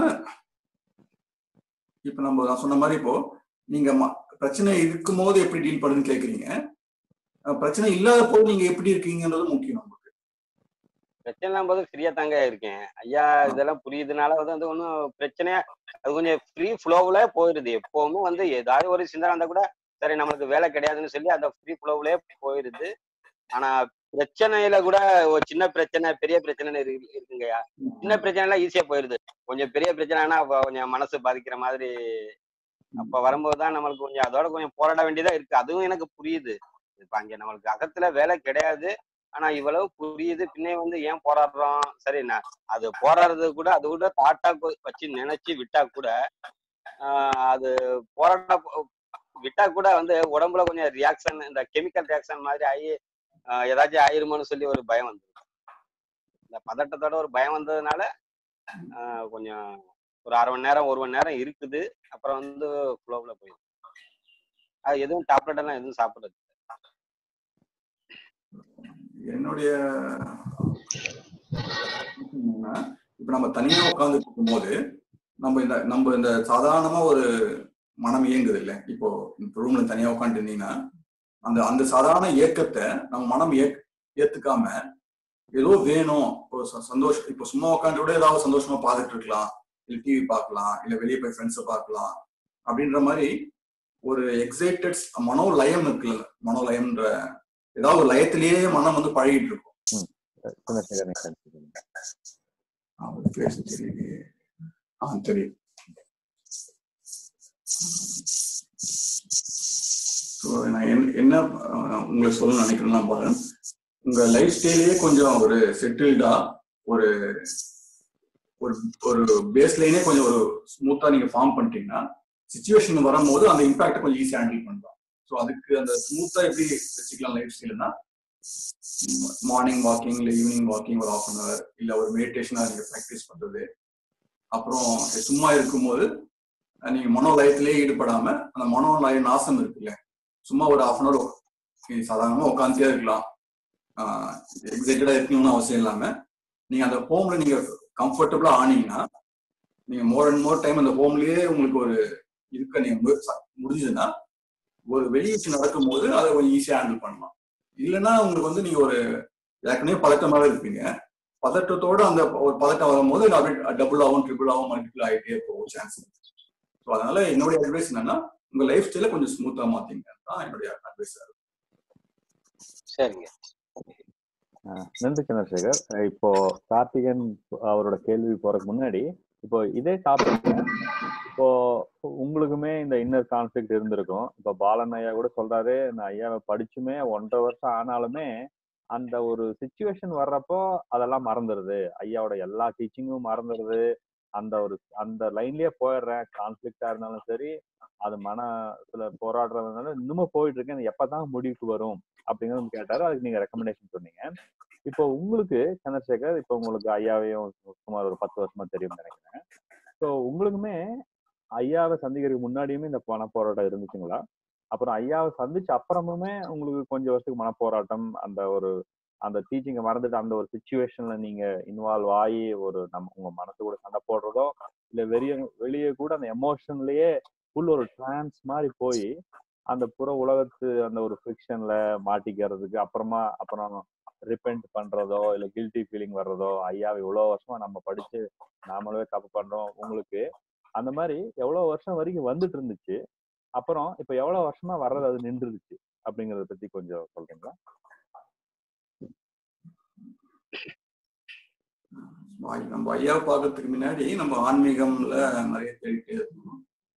இப்ப நம்ம நான் சொன்ன மாதிரி இப்போ நீங்க ம- பிரச்சனை இருக்கும்போது எப்படி டீல் பண்ணுன்னு கேக்குறீங்க அஹ் பிரச்சனை இல்லாத போது நீங்க எப்படி இருக்கீங்கன்றது முக்கியம் நமக்கு பிரச்சனை போது ஃப்ரீயா தாங்க இருக்கேன் ஐயா இதெல்லாம் புரியுதுனால வந்து அது ஒன்றும் பிரச்சனையா அது கொஞ்சம் ஃப்ரீ ஃப்ளோவுல போயிருது எப்பவுமே வந்து ஏதாவது ஒரு சிந்தனை இருந்தா கூட சரி நம்மளுக்கு வேலை கிடையாதுன்னு சொல்லி அந்த ஃப்ரீ ஃப்ளோவுலே போயிருது ஆனா பிரச்சனையில கூட ஒரு சின்ன பிரச்சனை பெரிய பிரச்சனை இருக்கு இருக்குங்கய்யா சின்ன பிரச்சனை எல்லாம் ஈஸியா போயிருது கொஞ்சம் பெரிய பிரச்சனைனா அப்ப கொஞ்சம் மனசு பாதிக்கிற மாதிரி அப்ப வரும்போது தான் நம்மளுக்கு கொஞ்சம் அதோட கொஞ்சம் போராட வேண்டியதா இருக்கு அதுவும் எனக்கு புரியுது இப்ப அங்க நம்மளுக்கு அகத்துல வேலை கிடையாது ஆனா இவ்வளவு புரியுது பின்னே வந்து ஏன் போராடுறோம் சரி நான் அது போராடுறது கூட அது கூட தாட்டா வச்சு நினைச்சு விட்டா கூட ஆஹ் அது போராட விட்டா கூட வந்து உடம்புல கொஞ்சம் ரியாக்ஷன் இந்த கெமிக்கல் ரியாக்ஷன் மாதிரி ஆகி ஆஹ் ஏதாச்சும் ஆயிருமோன்னு சொல்லி ஒரு பயம் வந்துடும் இந்த பதட்டத்தோட ஒரு பயம் வந்ததுனால ஆஹ் கொஞ்சம் ஒரு அரை மணி நேரம் ஒரு மணி நேரம் இருக்குது அப்புறம் வந்து ஃப்ளோவில் போயிடும் அது எதுவும் டாப்லெட் எல்லாம் எதுவும் சாப்பிடுறது என்னுடைய என்னன்னா, இப்ப நம்ம தனியா உட்கார்ந்து இருக்கும்போது நம்ம இந்த நம்ம இந்த சாதாரணமா ஒரு மனம் இயங்குது இல்ல இப்போ ரூம்ல தனியா உட்காந்து இருந்தீங்கன்னா அந்த அந்த சாதாரண இயக்கத்தை நம்ம மனம் ஏக் ஏத்துக்காம ஏதோ வேணும் இப்போ ச- சந்தோஷம் இப்போ சும்மா உட்காந்து கூட ஏதாவது சந்தோஷமா பார்த்துட்டு இருக்கலாம் இல்ல டிவி பார்க்கலாம் இல்ல வெளியே போய் ஃப்ரெண்ட்ஸை பார்க்கலாம் அப்படின்ற மாதிரி ஒரு எக்ஸைட்டட் மனோலயம் இருக்குல்ல மனோலயம்ன்ற ஏதாவது ஒரு லயத்திலேயே மனம் வந்து பழகிட்டு இருக்கும் சந்திரசேகர் நீங்க continue பண்ணுங்க. அவர் பேச தெரியலையே ஆ தெரியும் So, நான் என்ன- என்ன அஹ், உங்களுக்கு சொல்ல நினைக்கிறேன்னா பாருங்க உங்க லைஃப் ஸ்டைலே கொஞ்சம் ஒரு செட்டில்டா ஒரு ஒரு ஒரு பேஸ் லைனே கொஞ்சம் ஒரு ஸ்மூத்தா நீங்க ஃபார்ம் பண்ணிட்டீங்கன்னா சுச்சுவேஷன் வரும்போது அந்த இம்பாக்ட் கொஞ்சம் ஈஸியா ஹேண்டில் பண்ணலாம் ஸோ அதுக்கு அந்த ஸ்மூத்தா எப்படி வச்சுக்கலாம் லைஃப் ஸ்டைல்னா மார்னிங் வாக்கிங் இல்லை ஈவினிங் வாக்கிங் ஒரு ஆஃப் அன் ஹவர் இல்ல ஒரு மெடிடேஷனா நீங்க ப்ராக்டிஸ் பண்றது அப்புறம் சும்மா இருக்கும்போது அஹ், நீங்க மனோலயத்திலேயே ஈடுபடாம அந்த மனோலய நாசம் இருக்குல்ல சும்மா ஒரு ஹாஃப் அன் ஹவர் சாதாரணமா உட்காந்துட்டே இருக்கலாம் எக்ஸைட்டடா இருக்கணும்னு அவசியம் இல்லாம நீங்க அந்த ஹோம்ல நீங்க கம்ஃபர்டபுளா ஆனீங்கன்னா நீங்க மோர் அண்ட் மோர் டைம் அந்த ஹோம்லயே உங்களுக்கு ஒரு இருக்க நீங்க மு- ச- முடிஞ்சதுன்னா ஒரு வெளியே நடக்கும் போது அதை கொஞ்சம் ஈஸியா ஹேண்டில் பண்ணலாம் இல்லைன்னா உங்களுக்கு வந்து நீங்க ஒரு ஏற்கனவே பதட்டமாவே இருப்பீங்க பதட்டத்தோட அந்த ஒரு பதட்டம் வரும்போது அது அப்படியே டபுள் ஆகும் ட்ரிபிள் ஆகும் மல்டிபிள் ஆகிட்டே போகும் சான்ஸ் ஸோ அதனால என்னுடைய அட்வைஸ் என்னன்னா உங்க லைஃப் ஸ்டைல கொஞ்சம் ஸ்மூத்தா மாத்தீங்க தான் என்னுடைய அட்வைஸ் சரிங்க ஆஹ் நன்றி சந்திரசேகர் அஹ் இப்போ கார்த்திகன் அவரோட கேள்வி போறதுக்கு முன்னாடி இப்போ இதே டாபிக் இப்போ உங்களுக்குமே இந்த இன்னர் கான்ஃபிளிக்ட் இருந்திருக்கும் இப்போ பாலன் ஐயா கூட சொல்றாரு நான் ஐயாவை படிச்சுமே ஒன்றரை வருஷம் ஆனாலுமே அந்த ஒரு சுச்சுவேஷன் வர்றப்போ அதெல்லாம் மறந்துடுது ஐயாவோட எல்லா டீச்சிங்கும் மறந்துடுது அந்த ஒரு அந்த லைன்லயே போயிடுறேன் கான்ஃபிளிக்டா இருந்தாலும் சரி அது மனசுல போராடுறதுனால இன்னுமும் போயிட்டு இருக்கேன் இது எப்பதான் முடிவுக்கு வரும் அப்படிங்கறது கேட்டாரு அதுக்கு நீங்க ரெக்கமெண்டேஷன் சொன்னீங்க இப்போ உங்களுக்கு சந்திரசேகர் இப்போ உங்களுக்கு ஐயாவையும் சுமார் ஒரு பத்து வருஷமா தெரியும் நினைக்கிறேன் ஸோ உங்களுக்குமே ஐயாவை சந்திக்கிறதுக்கு முன்னாடியுமே இந்த பண போராட்டம் இருந்துச்சுங்களா அப்புறம் ஐயாவை சந்திச்ச அப்புறமுமே உங்களுக்கு கொஞ்சம் வருஷத்துக்கு மனப்போராட்டம் அந்த ஒரு அந்த டீச்சிங்கை மறந்துட்டு அந்த ஒரு சுச்சுவேஷன்ல நீங்க இன்வால்வ் ஆகி ஒரு நம்ம உங்க மனசு கூட சண்டை போடுறதோ இல்ல வெளியே வெளியே கூட அந்த எமோஷன்லயே ஃபுல் ஒரு டிரான்ஸ் மாதிரி போய் அந்த புற உலகத்து அந்த ஒரு ஃபிக்ஷன்ல மாட்டிக்கிறதுக்கு அப்புறமா அப்புறம் ரிப்பெண்ட் பண்றதோ இல்ல கில்ட்டி ஃபீலிங் வர்றதோ ஐயா இவ்வளவு வருஷமா நம்ம படிச்சு நாமளே தப்பு பண்றோம் உங்களுக்கு அந்த மாதிரி எவ்வளவு வருஷம் வரைக்கும் வந்துட்டு இருந்துச்சு அப்புறம் இப்ப எவ்வளவு வருஷமா வர்றது அது நின்றுடுச்சு அப்படிங்கறத பத்தி கொஞ்சம் சொல்றீங்களா நம்ம ஐயாவை பார்க்கறதுக்கு முன்னாடி நம்ம ஆன்மீகம்ல நிறைய தேடிட்டே இருக்கணும்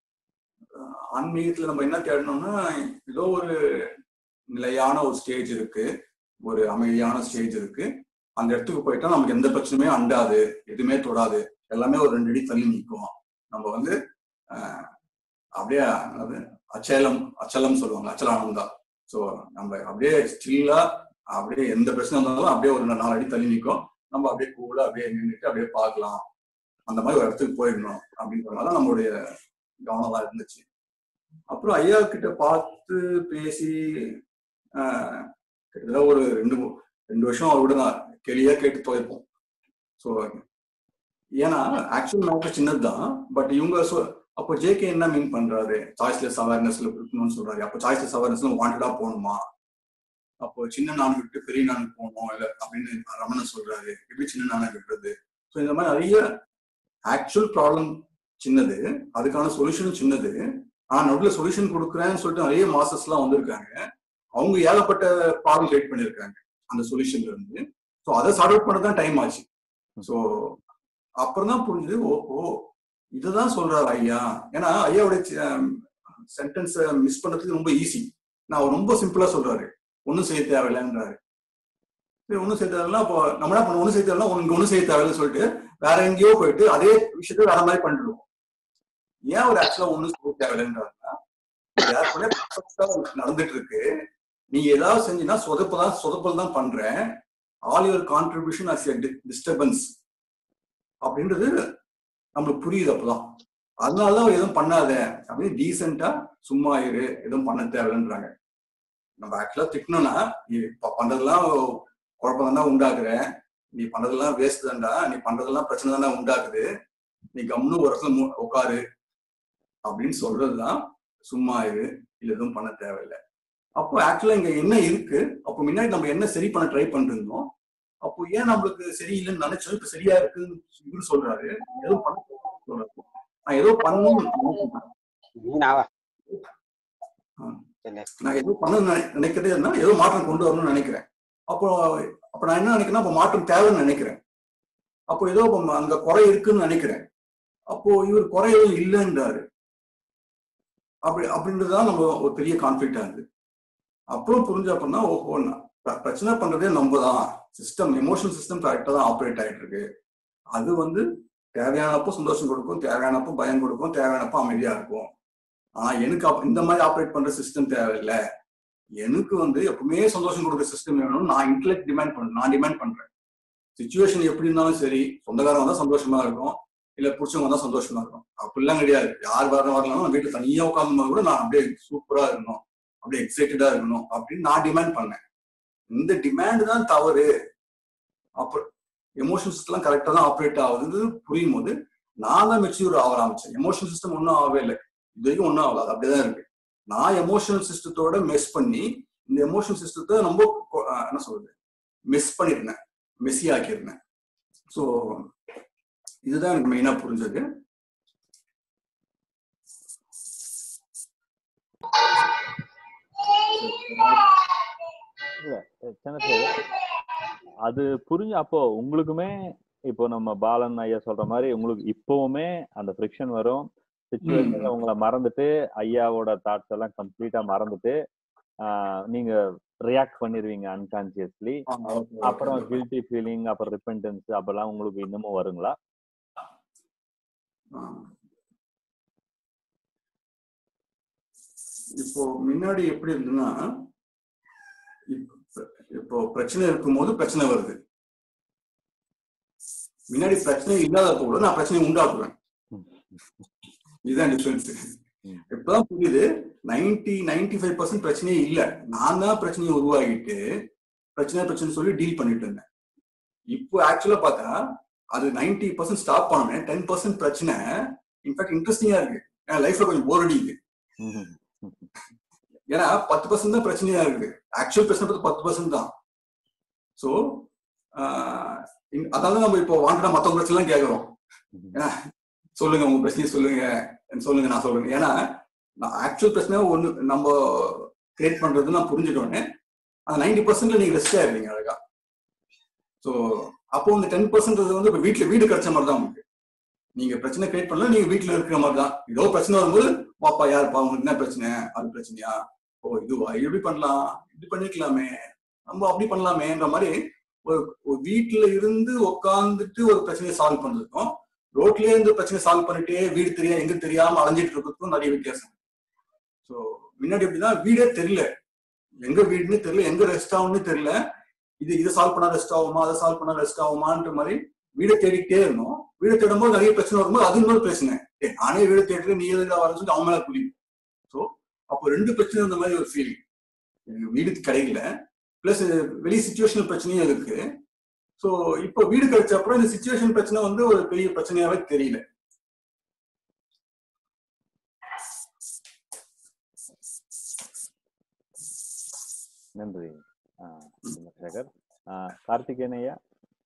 அஹ் ஆன்மீகத்துல நம்ம என்ன தேடணும்னா ஏதோ ஒரு நிலையான ஒரு ஸ்டேஜ் இருக்கு ஒரு அமைதியான ஸ்டேஜ் இருக்கு அந்த இடத்துக்கு போயிட்டா நமக்கு எந்த பிரச்சனையுமே அண்டாது எதுவுமே தொடாது எல்லாமே ஒரு ரெண்டு அடி தள்ளி நிற்கும் நம்ம வந்து அஹ், அப்படியே அதாவது அச்சலம் அச்சலம் சொல்லுவாங்க அச்சலானந்தா ஸோ நம்ம அப்படியே ஸ்டில்லா அப்படியே எந்த பிரச்சனை இருந்தாலும் அப்படியே ஒரு நாலு அடி தள்ளி நிற்கும் நம்ம அப்படியே கூலா அப்படியே நின்றுட்டு அப்படியே பார்க்கலாம் அந்த மாதிரி ஒரு இடத்துக்கு போயிடணும் அப்படின்றதுனால நம்மளுடைய கவனம் தான் இருந்துச்சு அப்புறம் ஐயா கிட்ட பார்த்து பேசி ஆஹ், கிட்டத்தட்ட ஒரு ரெண்டு மூ- ரெண்டு வருஷம் அவர் கூட நான் கேள்வியா கேட்டு போயிருப்போம் ஸோ ஏன்னா ஆக்சுவல் மேட்டர் சின்னதுதான் பட் இவங்க சொ அப்போ ஜேகே என்ன மீன் பண்றாரு சாய்ஸ்லெஸ் அவேர்னஸ்ல இருக்கணும்னு சொல்றாரு அப்போ சாய்ஸ்லெஸ் அவேர்னஸ் வாண்டடா போகணுமா அப்போ சின்ன நான் விட்டு பெரிய நான் போகணும் இல்ல அப்படின்னு ரமணன் சொல்றாரு எப்படி சின்ன நானை விடுறது ஸோ இந்த மாதிரி நிறைய ஆக்சுவல் ப்ராப்ளம் சின்னது அதுக்கான சொல்யூஷனும் சின்னது ஆனா நடுவில் சொல்யூஷன் கொடுக்குறேன்னு சொல்லிட்டு நிறைய மாசஸ் எல்லாம் வந்திருக்காங்க அவங்க ஏகப்பட்ட ப்ராப்ளம் கிரியேட் பண்ணியிருக்காங்க அந்த சொல்யூஷன்ல இருந்து ஸோ அதை சார்ட் அவுட் பண்ண தான் டைம் ஆச்சு ஸோ அப்புறம் தான் புரிஞ்சுது ஓஹோ இதுதான் சொல்றாரு ஐயா ஏன்னா ஐயாவுடைய சென்டென்ஸை மிஸ் பண்றதுக்கு ரொம்ப ஈஸி நான் அவர் ரொம்ப சிம்பிளா சொல்றாரு ஒன்றும் செய்ய தேவையில்லைன்றாரு சரி ஒன்றும் செய்ய தேவையில்ல அப்போ நம்ம என்ன பண்ண ஒன்றும் செய்ய தேவையில்ல உனக்கு ஒன்றும் செய்ய தேவையில்லைன்னு சொல்லிட்டு வேற எங்கேயோ போயிட்டு அதே விஷயத்த வேற மாதிரி பண்ணிடுவோம் ஏன் ஒரு ஆக்சுவலா ஒன்றும் செய்ய தேவையில்லைன்றாருன்னா ஏற்கனவே perfect ஆ நடந்துட்டு இருக்கு நீ ஏதாவது செஞ்சீங்கன்னா சொதப்பு தான் சொதப்பல் தான் பண்றேன் all your contribution as a disturbance அப்படின்றது நம்மளுக்கு புரியுது அப்பதான் அதனாலதான் அவர் எதுவும் பண்ணாத அப்படின்னு டீசெண்டா சும்மா இரு எதுவும் பண்ண தேவையில்லைன்றாங்க நம்ம ஆக்சுவலா திட்டணும்னா நீ ப- பண்றதெல்லாம் குழப்பம் தான் உண்டாக்குற நீ பண்றதெல்லாம் வேஸ்ட் தான்டா நீ பண்றதெல்லாம் பிரச்சனை தானே உண்டாக்குது நீ கம்னு ஒரு இடத்துல மு- உட்காரு அப்படின்னு சொல்றதுதான் சும்மா இரு இல்ல எதுவும் பண்ண தேவையில்லை அப்போ ஆக்சுவலா இங்க என்ன இருக்கு அப்போ முன்னாடி நம்ம என்ன சரி பண்ண ட்ரை பண்ணிருந்தோம் அப்போ ஏன் நம்மளுக்கு சரியில்லைன்னு நினைச்சோம் இப்ப சரியா இருக்குன்னு இவரு சொல்றாரு ஏதோ பண்ண சொல்றாரு நான் ஏதோ பண்ணணும்னு நினைக்கிறேன். நாவா ஆ. இல்ல. நான் ஏதோ பண்ண நினைக்கிறதே இருந்தா ஏதோ மாற்றம் கொண்டு வரணும்னு நினைக்கிறேன் அப்போ அப்ப நான் என்ன நினைக்கிறேன்னா அப்போ மாற்றம் தேவைன்னு நினைக்கிறேன் அப்போ ஏதோ அப்ப அங்க குறை இருக்குன்னு நினைக்கிறேன் அப்போ இவர் குறை எதுவும் இல்லைன்றாரு அப்படி அப்படின்றதுதான் நம்ம ஒரு பெரிய கான்ஃபிளிக்ட் ஆகுது அப்புறம் புரிஞ்ச அப்படின்னா ஓஹோ நான் பிர- பிரச்சனை பண்றதே நம்ம தான் சிஸ்டம் எமோஷனல் சிஸ்டம் கரெக்டா தான் ஆப்ரேட் ஆயிட்டு இருக்கு அது வந்து தேவையானப்போ சந்தோஷம் கொடுக்கும் தேவையானப்போ பயம் கொடுக்கும் தேவையானப்போ அமைதியா இருக்கும் ஆனா எனக்கு அப்ப- இந்த மாதிரி ஆப்ரேட் பண்ற சிஸ்டம் தேவையில்லை எனக்கு வந்து எப்பவுமே சந்தோஷம் கொடுக்குற சிஸ்டம் வேணும்னு நான் இன்டெலெக்ட் டிமாண்ட் பண்றேன் நான் டிமாண்ட் பண்றேன் சுச்சுவேஷன் எப்படி இருந்தாலும் சரி சொந்தக்காரங்க தான் சந்தோஷமா இருக்கும் இல்ல புடிச்சவங்க தான் சந்தோஷமா இருக்கும் அப்படிலாம் கிடையாது யார் வர வரலாம் நான் வீட்டுல தனியா உட்காந்து கூட நான் அப்படியே சூப்பரா இருக்கணும் அப்படியே எக்ஸைட்டடா இருக்கணும் அப்படின்னு நான் டிமாண்ட் பண்ணேன் இந்த டிமாண்ட் தான் தவறு அப்புறம் எமோஷன் சிஸ்டம் கரெக்டா தான் ஆப்ரேட் ஆகுது புரியும் போது நான் தான் மெச்சூர் ஆக ஆரம்பிச்சேன் எமோஷன் சிஸ்டம் ஒன்றும் ஆகவே இல்லை இது வரைக்கும் ஒன்றும் ஆகல அது அப்படியேதான் இருக்கு நான் எமோஷனல் சிஸ்டத்தோட மெஸ் பண்ணி இந்த எமோஷனல் சிஸ்டத்தை ரொம்ப கொ- அஹ் என்ன சொல்றது மிஸ் பண்ணிருந்தேன் மெஸ்ஸி ஆக்கியிருந்தேன் ஸோ இதுதான் எனக்கு மெயினா புரிஞ்சது இல்ல சின்னது அது புரிஞ்சு அப்போ உங்களுக்குமே இப்போ நம்ம பாலன் ஐயா சொல்ற மாதிரி உங்களுக்கு இப்பவுமே அந்த ஃப்ரிக்ஷன் வரும் சுச்சுவேஷன்ல உங்களை மறந்துட்டு ஐயாவோட தாட்ஸ் எல்லாம் கம்ப்ளீட்டா மறந்துட்டு ஆஹ் நீங்க ரியாக்ட் பண்ணிருவீங்க அன்கான்சியஸ்லி அப்புறம் கில்ட்டி ஃபீலிங் அப்புறம் ரிப்பென்டன்ஸ் அப்பெல்லாம் உங்களுக்கு இன்னமும் வருங்களா ஆ. இப்போ முன்னாடி எப்படி இருந்ததுன்னா இப்ப- இப்போ பிரச்சனை இருக்கும்போது பிரச்சனை வருது முன்னாடி பிரச்சனை இல்லாதப்போ கூட நான் பிரச்சனையை உண்டாக்குவேன் இதுதான் டிஃபரன்ஸ் ம். இப்பதான் புரியுது நைன்டி நைன்டி ஃபைவ் பர்சன்ட் பிரச்சனையே இல்ல நான் தான் பிரச்சனையை உருவாக்கிட்டு பிரச்சனை பிரச்சனை சொல்லி டீல் பண்ணிட்டு இருந்தேன் இப்போ ஆக்சுவலா பார்த்தா அது நைன்டி பர்சன்ட் ஸ்டாப் பண்ணேன் டென் பர்சன்ட் பிரச்சனை இன்ஃபேக்ட் இன்ட்ரெஸ்டிங்கா இருக்கு என் லைஃப்ல கொஞ்சம் போர் அடிக்குது ம்ஹும். ஏன்னா பத்து பர்சன்ட் தான் பிரச்சனையா இருக்குது ஆக்சுவல் பிரச்சனை பார்த்து பத்து பர்சன்ட் தான் ஸோ அதாவது நம்ம இப்போ வாங்கினா மத்தவங்க பிரச்சனை எல்லாம் கேட்கறோம் ஏன்னா சொல்லுங்க உங்க பிரச்சனையை சொல்லுங்க சொல்லுங்க நான் சொல்லுங்க ஏன்னா நான் ஆக்சுவல் பிரச்சனை ஒண்ணு நம்ம கிரியேட் பண்றது நான் புரிஞ்சுட்டோன்னே அந்த நைன்டி பர்சன்ட்ல நீங்க ரெஸ்ட் ஆயிருவீங்க அழகா ஸோ அப்போ இந்த டென் பர்சன்ட் வந்து இப்ப வீட்டுல வீடு கிடைச்ச மாதிரி தான் உங்களுக்கு நீங்க பிரச்சனை கிரியேட் பண்ணல நீங்க வீட்டுல இருக்கிற மாதிரி தான் ஏதோ பிரச்சனை வரும்போது பாப்பா யாருப்பா உங்களுக்கு என்ன பிரச்சனை அது பிரச்சனையா ஓ இதுவா இப்படி பண்ணலாம் இப்படி பண்ணிக்கலாமே நம்ம அப்படி பண்ணலாமேன்ற மாதிரி ஒரு ஒரு வீட்டுல இருந்து உட்காந்துட்டு ஒரு பிரச்சனையை சால்வ் பண்றதுக்கும் ரோட்லயே இருந்து பிரச்சனை சால்வ் பண்ணிட்டே வீடு தெரியா எங்க தெரியாம அலைஞ்சிட்டு இருக்கிறதுக்கும் நிறைய வித்தியாசம் ஸோ முன்னாடி எப்படின்னா வீடே தெரியல எங்க வீடுன்னு தெரியல எங்க ரெஸ்ட் ஆகும்னு தெரியல இது இதை சால்வ் பண்ணா ரெஸ்ட் ஆகுமா அதை சால்வ் பண்ணா ரெஸ்ட் ஆகுமான்ற மாதிரி வீடை தேடிக்கிட்டே இருந்தோம் வீடை தேடும்போது நிறைய பிரச்சனை வரும்போது அது இன்னொரு பிரச்சனை ஏய், நானே வீடு தேடுறேன் நீ எதுக்கு வரன்னு சொல்லி அவன் மேல புரியும் ஸோ அப்போ ரெண்டு பிரச்சனை இருந்த மாதிரி ஒரு ஃபீலிங் எனக்கு வீடு கிடைக்கல பிளஸ் வெளி சுச்சுவேஷனல் பிரச்சனையும் இருக்கு ஸோ இப்போ வீடு கிடைச்ச அப்புறம் இந்த சுச்சுவேஷன் பிரச்சனை வந்து ஒரு பெரிய பிரச்சனையாவே தெரியல நன்றி ஆஹ் சந்திரசேகர் ஆஹ் கார்த்திகேயன் ஐயா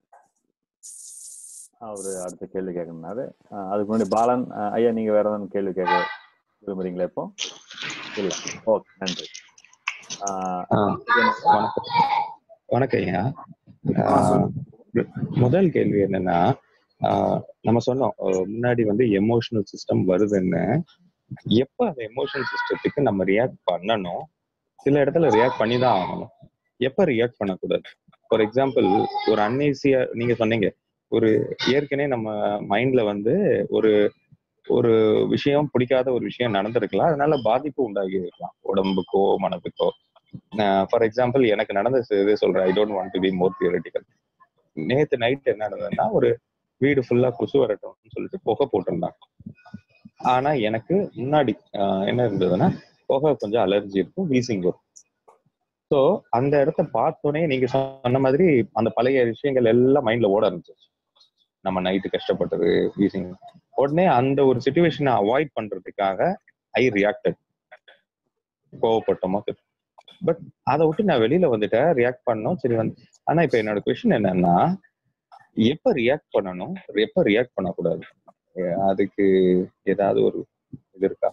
அவரு அடுத்த கேள்வி கேட்கணும்னாரு ஆஹ் அதுக்கு முன்னாடி பாலன் ஆஹ் ஐயா நீங்க வேற ஏதாவது கேள்வி கேட்க விரும்புறீங்களா இப்போ இல்ல ஓகே நன்றி ஆஹ் ஆ, கார்த்திகேயன் ஐயா, வணக்கம் வணக்கம் ஐயா ஆ, சொல்லுங்க. ஆஹ் முதல் கேள்வி என்னன்னா ஆஹ் நம்ம சொன்னோம் அஹ் முன்னாடி வந்து எமோஷனல் சிஸ்டம் வருதுன்னு எப்ப அந்த எமோஷனல் சிஸ்டத்துக்கு நம்ம ரியாக்ட் பண்ணணும் சில இடத்துல ரியாக்ட் பண்ணி தான் ஆகணும் எப்ப ரியாக்ட் பண்ணக்கூடாது ஃபார் எக்ஸாம்பிள் ஒரு அன்ஈசியா நீங்க சொன்னீங்க ஒரு ஏற்கனவே நம்ம மைண்ட்ல வந்து ஒரு ஒரு விஷயம் பிடிக்காத ஒரு விஷயம் நடந்திருக்கலாம் அதனால பாதிப்பு உண்டாகி இருக்கலாம் உடம்புக்கோ மனதுக்கோ ஃபார் எக்ஸாம்பிள் எனக்கு நடந்த சி- இது சொல்றேன் I don't want to be more theoretical நேத்து நைட் என்ன நடந்ததுன்னா ஒரு வீடு ஃபுல்லா கொசு வரட்டும்னு சொல்லிட்டு புகை போட்டிருந்தாங்க ஆனா எனக்கு முன்னாடி ஆஹ், என்ன இருந்ததுன்னா புகை கொஞ்சம் அலர்ஜி இருக்கும் வீசிங் வரும் ஸோ அந்த இடத்த பார்த்தோன்னே நீங்க சொன்ன மாதிரி அந்த பழைய விஷயங்கள் எல்லாம் மைண்ட்ல ஓட ஆரம்பிச்சிருச்சு நம்ம நைட்டு கஷ்டப்பட்டது வீசிங் உடனே அந்த ஒரு சுச்சுவேஷனை அவாய்ட் பண்றதுக்காக ஐ ரியாக்டட் கோவப்பட்டோமா பட் அதை விட்டு நான் வெளியில வந்துட்டேன் ரியாக்ட் பண்ணோம் சரி வந்து ஆனா இப்ப என்னோட கொஸ்டின் என்னன்னா எப்ப ரியாக்ட் பண்ணணும் எப்ப ரியாக்ட் பண்ணக்கூடாது அஹ் அதுக்கு ஏதாவது ஒரு இது இருக்கா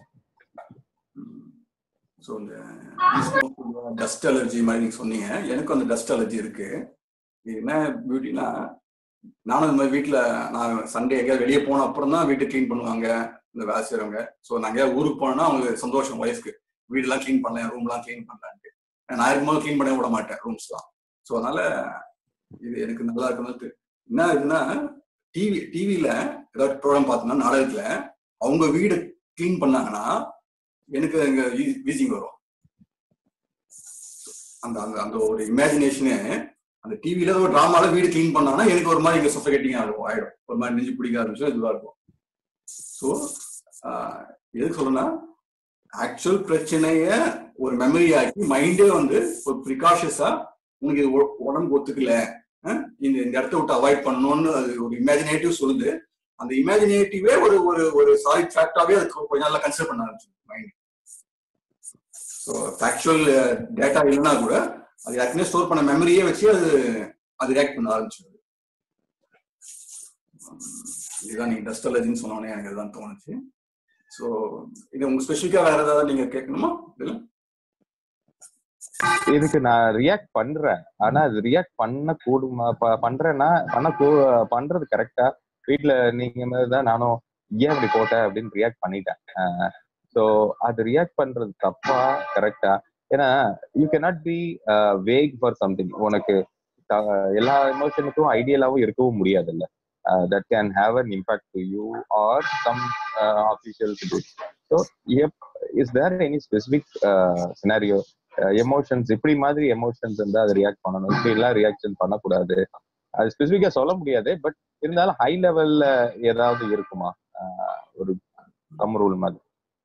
ஸோ இந்த டஸ்ட் அலர்ஜி மாதிரி நீங்க சொன்னீங்க எனக்கும் அந்த டஸ்ட் அலர்ஜி இருக்கு இது என்ன பியூட்டினா நானும் இந்த மாதிரி வீட்டில் நான் சண்டே எங்கேயாவது வெளியே போன அப்புறம் தான் வீட்டை க்ளீன் பண்ணுவாங்க இந்த வேலை செய்றவங்க ஸோ நான் எங்கேயாவது ஊருக்கு போனேன்னா அவங்களுக்கு சந்தோஷம் ஒய்ஃப்க்கு வீடெல்லாம் க்ளீன் பண்ணல ரூம்லாம் க்ளீன் பண்ணலான்ட்டு நான் இருக்கும்போது க்ளீன் பண்ண விட மாட்டேன் ரூம்ஸ்லாம் ஸோ அதனால இது எனக்கு நல்லா இருக்கணும் என்ன இதுன்னா டிவி டிவியில ஏதாவது ப்ரோக்ராம் பார்த்தோம்னா நாடகத்துல அவங்க வீடு க்ளீன் பண்ணாங்கன்னா எனக்கு அங்க வீசிங் வரும் அந்த அந்த அந்த ஒரு இமேஜினேஷனே அந்த டிவில ஒரு டிராமால வீடு க்ளீன் பண்ணாங்கன்னா எனக்கு ஒரு மாதிரி இங்க சஃபகேட்டிங்கா இருக்கும் ஆயிடும் ஒரு மாதிரி நெஞ்சு பிடிக்க ஆரம்பிச்சு இதுவா இருக்கும் ஸோ எதுக்கு சொல்லணும்னா ஆக்சுவல் பிரச்சனைய ஒரு மெமரி ஆக்கி மைண்டே வந்து ஒரு ப்ரிகாஷஸா உனக்கு இது உ- உடம்புக்கு ஒத்துக்கல அஹ் இந்த இந்த இடத்த விட்டு அவாய்ட் பண்ணணும்னு அது ஒரு இமேஜினேட்டிவ் சொல்லுது அந்த இமேஜினேட்டிவே ஒரு ஒரு ஒரு சாலிட் ஃபேக்டாவே அது கொஞ்ச நாள்ல கன்சிடர் பண்ண ஆரம்பிச்சு மைண்ட் ஸோ ஃபேக்சுவல் டேட்டா இல்லைன்னா கூட அது ஏற்கனவே ஸ்டோர் பண்ண மெமரியே வச்சு அது அது ரியாக்ட் பண்ண ஆரம்பிச்சிருது இதுதான் நீங்க டஸ்ட் அலர்ஜின்னு சொன்னோன்னே எனக்கு இதுதான் தோணுச்சு ஸோ இது உங்க ஸ்பெசிஃபிக்கா வேற ஏதாவது நீங்க கேட்கணுமா இதுல இதுக்கு நான் ரியாக்ட் பண்றேன் ஆனா அது ரியாக்ட் பண்ண கூடுமா ப- பண்றேன்னா பண்ண கூ- பண்றது கரெக்டா வீட்ல நீங்க மாதிரி தான் நானும் ஏன் இப்படி போட்ட அப்படின்னு ரியாக்ட் பண்ணிட்டேன் ஸோ அது ரியாக்ட் பண்றது தப்பா கரெக்டா ஏன்னா you cannot be weak for something உனக்கு த- எல்லா எமோஷனுக்கும் ஐடியலாவும் இருக்கவும் முடியாதுல்ல that can have an impact to you or some official so is there any specific scenario emotions இப்படி மாதிரி எமோஷன்ஸ் இருந்தா அதை ரியாக்ட் பண்ணணும் இப்படி எல்லாம் ரியாக்ஷன் பண்ணக்கூடாது அது ஸ்பெசிஃபிக்கா சொல்ல முடியாது பட் இருந்தாலும் ஹை லெவல்ல ஏதாவது இருக்குமா ஆஹ் ஒரு கம் ரூல் மாதிரி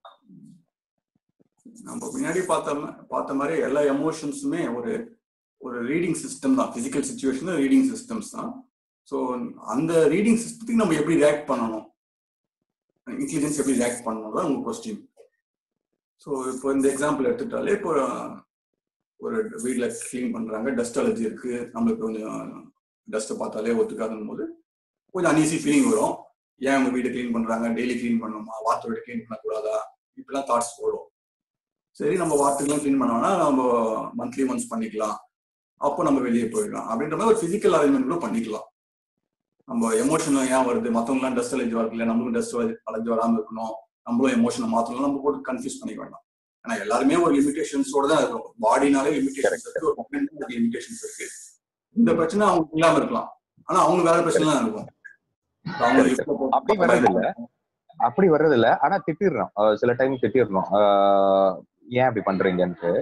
நம்ம முன்னாடி பார்த்த ம- பார்த்த மாதிரி எல்லா எமோஷன்ஸுமே ஒரு ஒரு ரீடிங் சிஸ்டம் தான் பிசிக்கல் சுச்சுவேஷன் ரீடிங் சிஸ்டம்ஸ் தான் ஸோ அந்த ரீடிங் சிஸ்டத்துக்கு நம்ம எப்படி ரியாக்ட் பண்ணணும் இன்டெலிஜென்ஸ் எப்படி ரியாக்ட் பண்ணணும் தான் உங்க கொஸ்டின் ஸோ இப்போ இந்த எக்ஸாம்பிள் எடுத்துட்டாலே இப்போ ஒரு வீட்டில் க்ளீன் பண்றாங்க டஸ்ட் அலர்ஜி இருக்கு நம்மளுக்கு கொஞ்சம் டஸ்ட்டை பார்த்தாலே ஒத்துக்காதுன்னு போது கொஞ்சம் அன்ஈசி ஃபீலிங் வரும் ஏன் உங்க வீடு க்ளீன் பண்றாங்க டெய்லி க்ளீன் பண்ணணுமா வாரத்தோட க்ளீன் பண்ணக்கூடாதா இப்படிலாம் தாட்ஸ் போடும் சரி நம்ம வாரத்துக்குலாம் க்ளீன் பண்ணோம்னா நம்ம மந்த்லி ஒன்ஸ் பண்ணிக்கலாம் அப்போ நம்ம வெளியே போயிடலாம் அப்படின்ற மாதிரி ஒரு ஃபிசிக்கல் அரேஞ்ச்மெண்ட் கூட பண்ணிக்கலாம் நம்ம எமோஷனல் ஏன் வருது மற்றவங்களாம் டஸ்ட் அலர்ஜி வரல நம்மளுக்கும் டஸ்ட் அலர்ஜி வராமல் இருக்கணும் நம்மளும் எமோஷனை மாற்றணும் நம்ம போட்டு கன்ஃபியூஸ் பண்ணிக்க வேண்டாம் ஏன்னா எல்லாருமே ஒரு லிமிடேஷன்ஸோட தான் இருக்கும் பாடினாலே லிமிடேஷன்ஸ் இருக்கு ஒரு மென்டல் லிமிடேஷன்ஸ் இருக்கு இந்த பிரச்சனை அவங்களுக்கு இல்லாம இருக்கலாம் ஆனா அவங்க வேற பிரச்சனை தான் இருக்கும் அவங்க lift ல போட்டு அப்படி வர்றது இல்ல அப்படி வர்றது இல்ல ஆனா திட்டிடுறோம் அஹ் சில டைம் திட்டிடுறோம் அஹ் ஏன் அப்படி பண்றீங்கன்ட்டு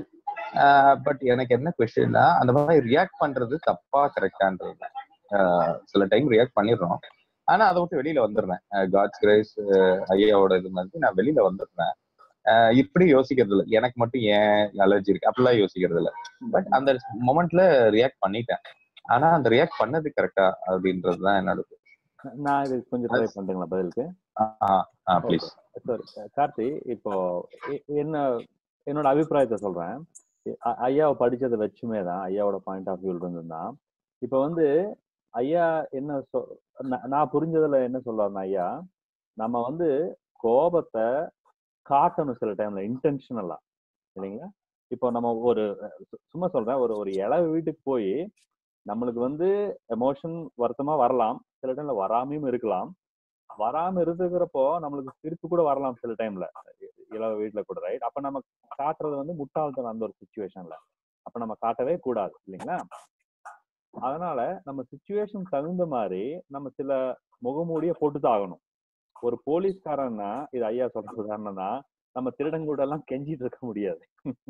பட் எனக்கு என்ன கொஸ்டின்னா அந்த மாதிரி ரியாக்ட் பண்றது தப்பா கரெக்டான்றது சில டைம் ரியாக்ட் பண்ணிடுறோம் ஆனா அதை விட்டு வெளியில வந்துடுறேன் காட்ஸ் கிரேஸ் ஐயாவோட இது மாதிரி நான் வெளியில வந்துடுறேன் அஹ் இப்படி யோசிக்கிறது இல்ல எனக்கு மட்டும் ஏன் அலர்ஜி இருக்கு அப்படிலாம் யோசிக்கிறது இல்ல பட் அந்த மொமெண்ட்ல ரியாக்ட் பண்ணிட்டேன் ஆனா அந்த ரியாக்ட் பண்ணது கரெக்டா அப்படின்றது தான் என்னோட நான் இது கொஞ்சம் ட்ரை பண்றீங்களா பதிலுக்கு ப்ளீஸ் சாரி கார்த்தி இப்போ எ- என்ன என்னோட அபிப்பிராயத்தை சொல்றேன் அ- ஐயாவை படிச்சதை வச்சுமே தான் ஐயாவோட பாயிண்ட் ஆஃப் வியூல இருந்து தான் இப்போ வந்து ஐயா என்ன சொ நா- நான் புரிஞ்சதுல என்ன சொல்றாருன்னா ஐயா நம்ம வந்து கோபத்தை காட்டணும் சில டைம்ல இன்டென்ஷனலா இல்லைங்களா இப்போ நம்ம ஒரு சு- சும்மா சொல்றேன் ஒரு ஒரு இளவு வீட்டுக்கு போய் நம்மளுக்கு வந்து எமோஷன் வருத்தமா வரலாம் சில டைம்ல வராமையும் இருக்கலாம் வராம இருந்துக்கிறப்போ நம்மளுக்கு சிரிப்பு கூட வரலாம் சில டைம்ல இளவ வீட்டுல கூட ரைட் அப்ப நம்ம காட்டுறது வந்து முட்டாள்தனம் அந்த ஒரு சுச்சுவேஷன்ல அப்ப நம்ம காட்டவே கூடாது இல்லைங்களா அதனால நம்ம சுச்சுவேஷன் தகுந்த மாதிரி நம்ம சில முகமூடிய போட்டுதான் ஆகணும் ஒரு போலீஸ்காரன்னா இது ஐயா சொல்ற உதாரணம் தான் நம்ம திருடன் கூட எல்லாம் கெஞ்சிட்டு இருக்க முடியாது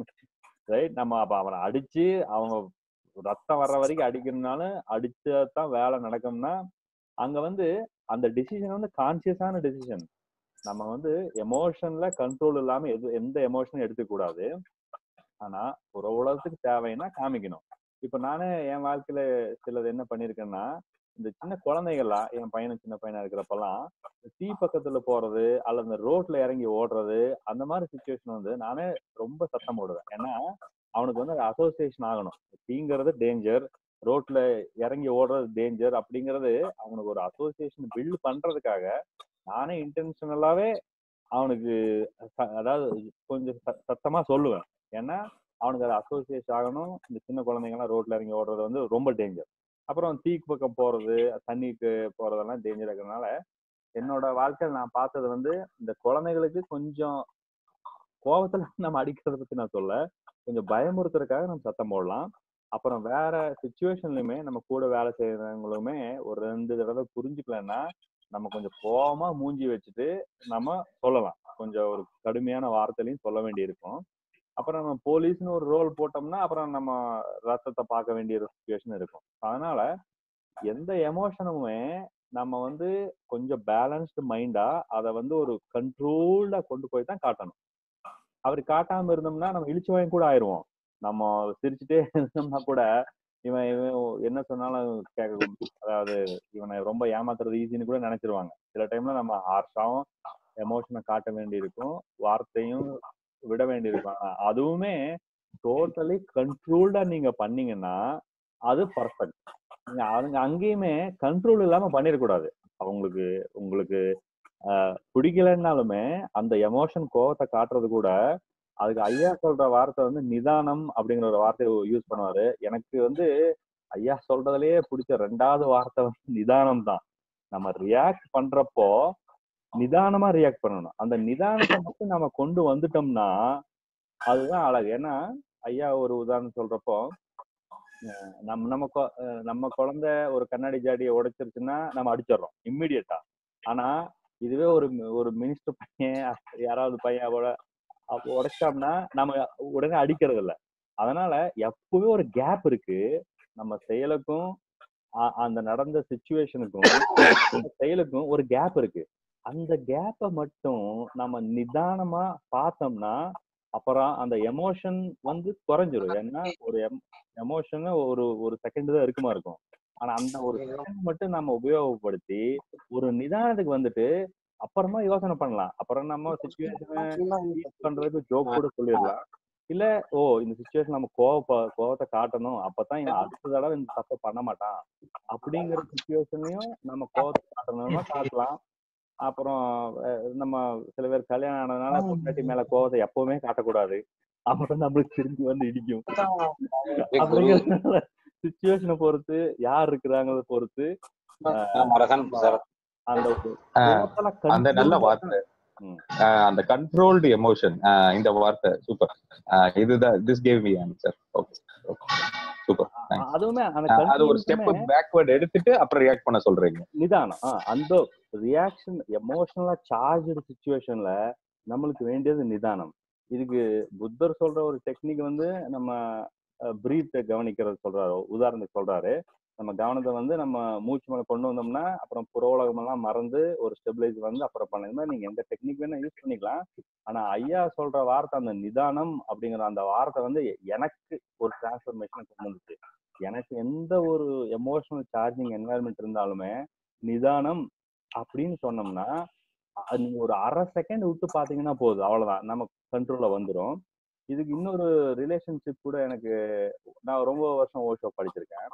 ரைட் நம்ம அப்ப அவனை அடிச்சு அவங்க ரத்தம் வர்ற வரைக்கும் அடிக்கணும்னாலும் அடிச்சதான் வேலை நடக்கும்னா அங்க வந்து அந்த டிசிஷன் வந்து கான்சியஸான டிசிஷன் நம்ம வந்து எமோஷன்ல கண்ட்ரோல் இல்லாம எது எந்த எமோஷனும் எடுத்துக்கூடாது ஆனா ஒரு உலகத்துக்கு தேவைன்னா காமிக்கணும் இப்ப நானே என் வாழ்க்கையில சிலது என்ன பண்ணிருக்கேன்னா இந்த சின்ன குழந்தைகள்லாம் என் பையனும் சின்ன பையனா இருக்கிறப்பெல்லாம் தீ பக்கத்துல போறது அல்லது இந்த ரோட்ல இறங்கி ஓடுறது அந்த மாதிரி சுச்சுவேஷன் வந்து நானே ரொம்ப சத்தம் போடுவேன் ஏன்னா அவனுக்கு வந்து அசோசியேஷன் ஆகணும் தீங்கிறது டேஞ்சர் ரோட்ல இறங்கி ஓடுறது டேஞ்சர் அப்படிங்கிறது அவனுக்கு ஒரு அசோசியேஷன் பில்ட் பண்றதுக்காக நானே இன்டென்ஷனலாவே அவனுக்கு ச- அதாவது கொஞ்சம் ச- சத்தமா சொல்லுவேன் ஏன்னா அவனுக்கு அது அசோசியேஷன் ஆகணும் இந்த சின்ன குழந்தைங்கலாம் ரோட்ல இறங்கி ஓடுறது வந்து ரொம்ப டேஞ்சர் அப்புறம் தீக்கு பக்கம் போறது தண்ணிக்கு போறதெல்லாம் டேஞ்சர் இருக்கிறதுனால என்னோட வாழ்க்கையில் நான் பார்த்தது வந்து இந்த குழந்தைகளுக்கு கொஞ்சம் கோபத்துல நம்ம அடிக்கிறத பத்தி நான் சொல்ல கொஞ்சம் பயமுறுத்துறதுக்காக நம்ம சத்தம் போடலாம் அப்புறம் வேற சுச்சுவேஷன்லயுமே நம்ம கூட வேலை செய்யறவங்களுமே ஒரு ரெண்டு தடவை புரிஞ்சுக்கலன்னா நம்ம கொஞ்சம் கோவமா மூஞ்சி வச்சுட்டு நம்ம சொல்லலாம் கொஞ்சம் ஒரு கடுமையான வார்த்தையிலையும் சொல்ல வேண்டியிருக்கும் அப்புறம் நம்ம போலீஸ்னு ஒரு ரோல் போட்டோம்னா அப்புறம் நம்ம ரத்தத்தை பார்க்க வேண்டிய ஒரு சுச்சுவேஷன் இருக்கும் அதனால எந்த எமோஷனுமே நம்ம வந்து கொஞ்சம் பேலன்ஸ்டு மைண்டா அதை வந்து ஒரு கண்ட்ரோல்டா கொண்டு போய் தான் காட்டணும் அப்படி காட்டாம இருந்தோம்னா நம்ம இழிச்சு வாங்கி கூட ஆயிடுவோம் நம்ம சிரிச்சுட்டே இருந்தோம்னா கூட இவன் இவன் என்ன சொன்னாலும் கேட்க அதாவது இவனை ரொம்ப ஏமாத்துறது ஈஸின்னு கூட நினைச்சிருவாங்க சில டைம்ல நம்ம ஹார்ஷாவும் எமோஷனை காட்ட வேண்டியிருக்கும் வார்த்தையும் விட வேண்டியிருக்கும் ஆனா அதுவுமே டோட்டலி கண்ட்ரோல்டா நீங்க பண்ணீங்கன்னா அது பர்ஃபெக்ட் நீங்க அவங்க அங்கேயுமே கண்ட்ரோல் இல்லாம பண்ணிடக்கூடாது அவங்களுக்கு உங்களுக்கு ஆஹ், பிடிக்கலைன்னாலுமே அந்த எமோஷன் கோவத்தை காட்டுறது கூட அதுக்கு ஐயா சொல்ற வார்த்தை வந்து நிதானம் அப்படிங்கிற ஒரு வார்த்தையை யூஸ் பண்ணுவாரு எனக்கு வந்து ஐயா சொல்றதுலயே பிடிச்ச ரெண்டாவது வார்த்தை வந்து நிதானம் தான் நம்ம ரியாக்ட் பண்றப்போ நிதானமா ரியாக்ட் பண்ணணும் அந்த நிதானத்தை மட்டும் நம்ம கொண்டு வந்துட்டோம்னா அதுதான் அழகு ஏன்னா ஐயா ஒரு உதாரணம் சொல்றப்போ அஹ் நம்ம நம்ம கொ- அஹ் நம்ம குழந்தை ஒரு கண்ணாடி ஜாடியை உடைச்சிருச்சுன்னா நம்ம அடிச்சிடுறோம் இம்மிடியட்டா ஆனா இதுவே ஒரு ஒரு மினிஸ்டர் பையன் யாராவது பையன் அவள அப்போ உடைச்சிட்டோம்னா நம்ம உடனே அடிக்கிறது இல்ல அதனால எப்பவுமே ஒரு கேப் இருக்கு நம்ம செயலுக்கும் அ- அந்த நடந்த சுச்சுவேஷனுக்கும் செயலுக்கும் ஒரு கேப் இருக்கு அந்த கேப்பை மட்டும் நம்ம நிதானமா பார்த்தோம்னா அப்புறம் அந்த எமோஷன் வந்து குறைஞ்சிரும் ஏன்னா ஒரு எமோஷன் ஒரு ஒரு செகண்ட் தான் இருக்குமா இருக்கும் ஆனா அந்த ஒரு செகண்ட் மட்டும் நம்ம உபயோகப்படுத்தி ஒரு நிதானத்துக்கு வந்துட்டு அப்புறமா யோசனை பண்ணலாம் அப்புறம் நம்ம சுச்சுவேஷனை பண்றதுக்கு ஜோக் கூட சொல்லிடலாம் இல்ல ஓ இந்த சுச்சுவேஷன் நம்ம கோவ கோவத்தை காட்டணும் அப்பதான் இவன் அடுத்த தடவை இந்த தப்பை பண்ண மாட்டான் அப்படிங்கிற சுச்சுவேஷனையும் நம்ம கோவத்தை காட்டணும்னா காட்டலாம் அப்புறம் அஹ், நம்ம சில பேர் கல்யாணம் ஆனதுனால பொண்டாட்டி மேல கோவத்தை எப்பவுமே காட்டக்கூடாது அப்புறம் நம்மளுக்கு திரும்பி வந்து இடிக்கும் அப்படிங்கிறதுனால சுச்சுவேஷனை பொறுத்து யார் இருக்கிறாங்கிறத பொறுத்து மரகன் சார் அந்த ஒரு ஆஹ் total ஆ அந்த நல்ல control வார்த்தை ம். ஆஹ் அந்த கண்ட்ரோல்டு எமோஷன் இந்த வார்த்தை சூப்பர் இதுதான் this gave me answer okay super அ- அதுவுமே அந்த அது ஒரு ஸ்டெப் control-க்குமே பேக்வர்ட் எடுத்துட்டு அப்புறம் ரியாக்ட் பண்ண சொல்றீங்க நிதானம் ஆ, அந்த ரியாக்ஷன் எமோஷனலா சார்ஜ் சுச்சுவேஷன்ல நம்மளுக்கு வேண்டியது நிதானம் இதுக்கு புத்தர் சொல்ற ஒரு டெக்னிக் வந்து நம்ம பிரீத்தை கவனிக்கிறது சொல்றாரு உதாரணத்துக்கு சொல்றாரு நம்ம கவனத்தை வந்து நம்ம மூச்சு மேல கொண்டு வந்தோம்னா அப்புறம் புற உலகமெல்லாம் மறந்து ஒரு ஸ்டெபிலைஸ் வந்து அப்புறம் பண்ண இந்த மாதிரி நீங்க எந்த டெக்னிக் வேணா யூஸ் பண்ணிக்கலாம் ஆனா ஐயா சொல்ற வார்த்தை அந்த நிதானம் அப்படிங்கிற அந்த வார்த்தை வந்து எனக்கு ஒரு டிரான்ஸ்ஃபர்மேஷன் கொண்டு வந்துச்சு எனக்கு எந்த ஒரு எமோஷனல் சார்ஜிங் என்வாயர்மெண்ட் இருந்தாலுமே நிதானம் அப்படின்னு சொன்னோம்னா அது நீங்க ஒரு அரை செகண்ட் விட்டு பாத்தீங்கன்னா போதும் அவ்வளவுதான் நம்ம கண்ட்ரோல்ல வந்துரும் இதுக்கு இன்னொரு ரிலேஷன்ஷிப் கூட எனக்கு நான் ரொம்ப வருஷம் ஓஷோ படிச்சிருக்கேன்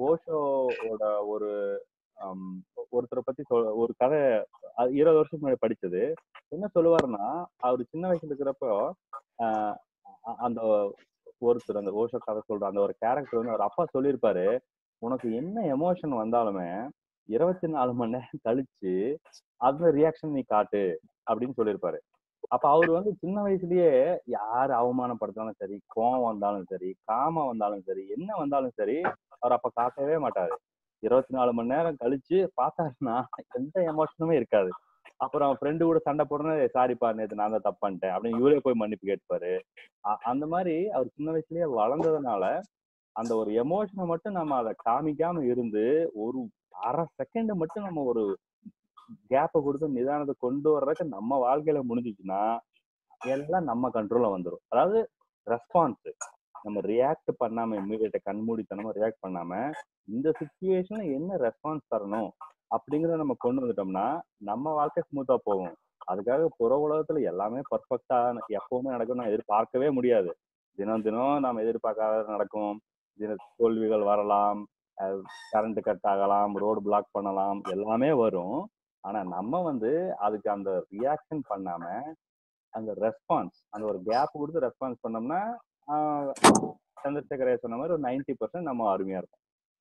ஓஷோவோட ஒரு ஹம், ஒருத்தரை பத்தி சொல் ஒரு கதை அது இருபது வருஷத்துக்கு முன்னாடி படிச்சது என்ன சொல்லுவாருன்னா அவர் சின்ன வயசுல இருக்கிறப்போ ஆஹ் அ- அந்த ஒருத்தர் அந்த ஓஷோ கதை சொல்ற அந்த ஒரு கேரக்டர் வந்து அவர் அப்பா சொல்லியிருப்பாரு உனக்கு என்ன எமோஷன் வந்தாலுமே இருபத்தி நாலு மணி நேரம் கழிச்சு அந்த ரியாக்ஷன் நீ காட்டு அப்படின்னு சொல்லியிருப்பாரு அப்ப அவர் வந்து சின்ன வயசுலயே யார் அவமானப்படுத்தினாலும் சரி கோவம் வந்தாலும் சரி காமம் வந்தாலும் சரி என்ன வந்தாலும் சரி அவர் அப்ப காட்டவே மாட்டாரு இருபத்தி நாலு மணி நேரம் கழிச்சு பார்த்தாருன்னா எந்த எமோஷனுமே இருக்காது அப்புறம் ஃப்ரெண்டு கூட சண்டை போடணும் சாரிப்பா நேத்து நான் தான் தப்பு பண்ணிட்டேன் அப்படின்னு இவரே போய் மன்னிப்பு கேட்பாரு அ- அந்த மாதிரி அவர் சின்ன வயசுலயே வளர்ந்ததுனால அந்த ஒரு எமோஷனை மட்டும் நம்ம அதை காமிக்காம இருந்து ஒரு அரை செகண்ட் மட்டும் நம்ம ஒரு கேப்பை கொடுத்து நிதானத்தை கொண்டு வர்றதுக்கு நம்ம வாழ்க்கையில முடிஞ்சிச்சுன்னா எல்லாம் நம்ம கண்ட்ரோல்ல வந்துடும் அதாவது ரெஸ்பான்ஸ் நம்ம ரியாக்ட் பண்ணாம இம்மீடியட்டா கண்மூடித்தனமா ரியாக்ட் பண்ணாம இந்த சுச்சுவேஷன்ல என்ன ரெஸ்பான்ஸ் தரணும் அப்படிங்கறத நம்ம கொண்டு வந்துட்டோம்னா நம்ம வாழ்க்கை ஸ்மூத்தா போகும் அதுக்காக புற உலகத்துல எல்லாமே பர்ஃபெக்டா எப்பவுமே நடக்கும் எதிர்பார்க்கவே முடியாது தினம் தினம் நாம் எதிர்பார்க்காத நடக்கும் தின தோல்விகள் வரலாம் கரண்ட் கட் ஆகலாம் ரோடு பிளாக் பண்ணலாம் எல்லாமே வரும் ஆனா நம்ம வந்து அதுக்கு அந்த ரியாக்ஷன் பண்ணாம அந்த ரெஸ்பான்ஸ் அந்த ஒரு கேப் கொடுத்து ரெஸ்பான்ஸ் பண்ணோம்னா ஆஹ் சந்திரசேகர் ஐயா சொன்ன மாதிரி ஒரு நைன்டி பர்சன்ட் நம்ம அருமையா இருக்கும்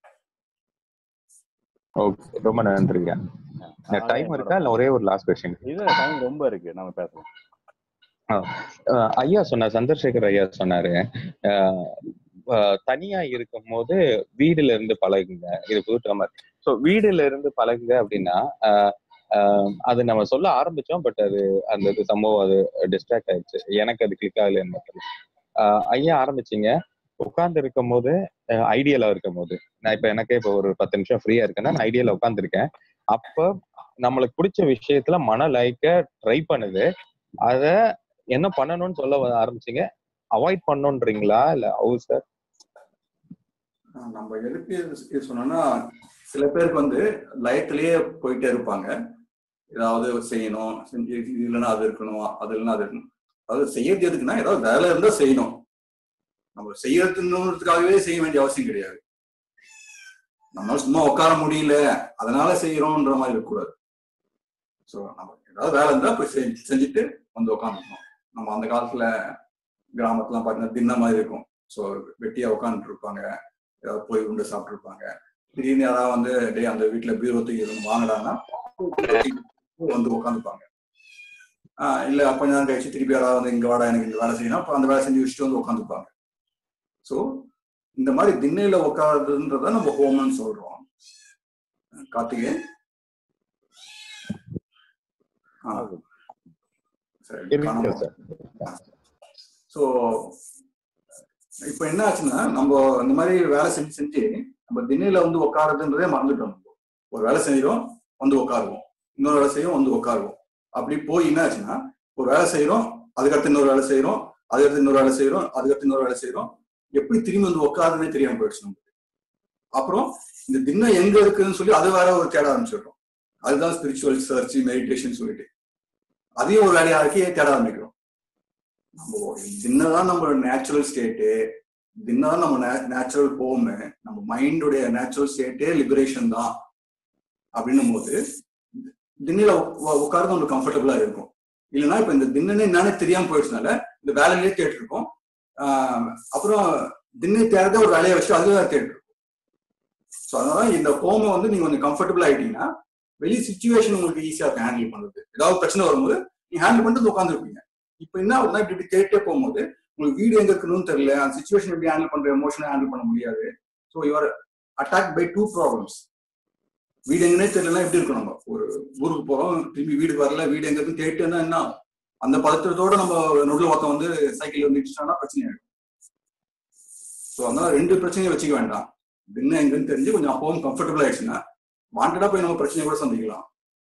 ஓகே ரொம்ப நன்றிங்க அதான் டைம் என்னோட இருக்கா இல்ல ஒரே ஒரு லாஸ்ட் கொஸ்டின் இதுல டைம் ரொம்ப இருக்கு நம்ம பேசலாம் அஹ் ஐயா சொன்னார் சந்திரசேகர் ஐயா சொன்னாரு அஹ் அஹ் தனியா இருக்கும் போது வீடுல இருந்து பழகுங்க இது புது டேர்மர் ஸோ வீடுல இருந்து பழகுங்க அப்படின்னா அஹ் ஆஹ் அது நம்ம சொல்ல ஆரம்பிச்சோம் பட் அது அந்த இது சம்பவம் அது டிஸ்ட்ராக்ட் ஆயிடுச்சு எனக்கு அது கிளிக் ஆகலைன்னு மட்டும் ஆஹ் ஐயா ஆரம்பிச்சீங்க உட்கார்ந்து இருக்கும் போது ஐடியலா இருக்கும் போது நான் இப்ப எனக்கே இப்போ ஒரு பத்து நிமிஷம் ஃப்ரீயா இருக்கேன்னா நான் ஐடியலா உட்காந்துருக்கேன் அப்ப நம்மளுக்கு பிடிச்ச விஷயத்துல மன லைக்க ட்ரை பண்ணுது அத என்ன பண்ணணும்னு சொல்ல வ- ஆரம்பிச்சீங்க அவாய்ட் பண்ணணுன்றீங்களா இல்ல ஹவு சார் ஆஹ் நம்ம எதுக்கு இது இது சொன்னோம்னா சில பேருக்கு வந்து லயத்திலேயே போயிட்டே இருப்பாங்க ஏதாவது செய்யணும் செஞ்சு இது இல்லைன்னா அது இருக்கணும் அது இல்லைன்னா அது இருக்கணும் அதாவது செய்யறது எதுக்குன்னா ஏதாவது வேலை இருந்தா செய்யணும் நம்ம செய்யறதுன்றதுக்காகவே செய்ய வேண்டிய அவசியம் கிடையாது நம்மளால சும்மா உட்கார முடியல அதனால செய்யறோம்ன்ற மாதிரி இருக்கக்கூடாது ஸோ நம்ம ஏதாவது வேலை இருந்தா போய் செஞ்சு செஞ்சுட்டு வந்து உட்காந்துக்கணும் நம்ம அந்த காலத்துல கிராமத்துலாம் பார்த்தீங்கன்னா தின்ன மாதிரி இருக்கும் ஸோ வெட்டியா உட்காந்துட்டு இருப்பாங்க ஏதாவது போய் உண்டு சாப்பிட்டுருப்பாங்க திடீர்னு யாராவது வந்து டேய் அந்த வீட்டுல பீரோ தூக்கி எதுவும் வாங்கடான்னா வந்து உட்காந்துப்பாங்க ஆஹ் இல்ல கொஞ்ச நேரம் கழிச்சு திருப்பி யாராவது வந்து இங்க வாடா எனக்கு இந்த வேலை செய்யணும் அப்ப அந்த வேலை செஞ்சு வச்சுட்டு வந்து உட்காந்துப்பாங்க ஸோ இந்த மாதிரி திண்ணையில உட்காருதுன்றத நம்ம ஹோம்னு சொல்றோம் கார்த்திகேயன் ஆ, சரி காணாம இருக்கு சார் ஸோ இப்போ என்ன ஆச்சுன்னா நம்ம இந்த மாதிரி வேலை செஞ்சு செஞ்சு நம்ம திண்ணையில வந்து உட்காருதுன்றதே மறந்துட்டோம் நம்ம ஒரு வேலை செய்யறோம் வந்து உட்காருவோம் இன்னொரு வேலை செய்யும் வந்து உட்காருவோம் அப்படி போய் என்ன ஆச்சுன்னா ஒரு வேலை செய்யறோம் அதுக்கடுத்து இன்னொரு வேலை செய்யறோம் அதுக்கடுத்து இன்னொரு வேலை செய்யறோம் அதுக்கடுத்து இன்னொரு வேலை செய்யறோம் எப்படி திரும்பி வந்து உட்காருன்னே தெரியாம போயிடுச்சு நமக்கு அப்புறம் இந்த திண்ணம் எங்க இருக்குன்னு சொல்லி அது வேற ஒரு தேட ஆரம்பிச்சிடுறோம் அதுதான் ஸ்பிரிச்சுவல் சர்ச் மெடிடேஷன் சொல்லிட்டு அதையும் ஒரு வேலையா ஆக்கி தேட ஆரம்பிக்கிறோம் நம்ம தின்னதான் நம்மளோட நேச்சுரல் ஸ்டேட்டு தின்னதான் நம்ம நேச்சுரல் ஹோமு நம்ம மைண்டுடைய நேச்சுரல் ஸ்டேட்டே லிபரேஷன் தான் அப்படின்னும் போது திண்ணில உட்கார்ந்து நம்மளுக்கு கம்ஃபர்டபுளா இருக்கும் இல்லைன்னா இப்ப இந்த தின்னனே என்னன்னே தெரியாம போயிடுச்சுனால இந்த வேலையிலே தேட்டு இருக்கோம் ஆஹ் அப்புறம் திண்ணை தேடுறத ஒரு வேலையை வச்சு அதுவே தேட்டு இருக்கும் ஸோ அதனால இந்த ஹோமை வந்து நீங்க கொஞ்சம் கம்ஃபர்டபுள் ஆயிட்டீங்கன்னா வெளி சுச்சுவேஷன் உங்களுக்கு ஈஸியா இருக்கும் ஹேண்டில் பண்றது ஏதாவது பிரச்சனை வரும்போது நீங்க ஹேண்டில் பண்ணிட்டு உட்காந்துருப்பீங்க இப்போ என்ன ஆகுதுன்னா இப்படி இப்படி கேட்டே போகும்போது உங்களுக்கு வீடு எங்க இருக்கணும்னு தெரியல அந்த சுச்சுவேஷன் எப்படி ஹேண்டில் பண்ற எமோஷனை ஹேண்டில் பண்ண முடியாது so your attack by two problems வீடு எங்கன்னே தெரியலனா எப்படி இருக்கும் நம்ம ஒரு ஊருக்கு போறோம் திரும்பி வீடு வரல வீடு எங்க இருக்குன்னு கேட்டுன்னா என்ன ஆகும் அந்த பதற்றத்தோட நம்ம நடுவில் ஒருத்தன் வந்து சைக்கிள் வந்து இடிச்சிட்டானா பிரச்சனை ஆயிடும் ஸோ அதனால ரெண்டு பிரச்சனையும் வச்சுக்க வேண்டாம் என்ன எங்கன்னு தெரிஞ்சு கொஞ்சம் அப்பவும் கம்ஃபர்டபுள் ஆயிடுச்சுன்னா வாண்டடா போய் நம்ம பிரச்சனையை கூட சந்திக்கலாம்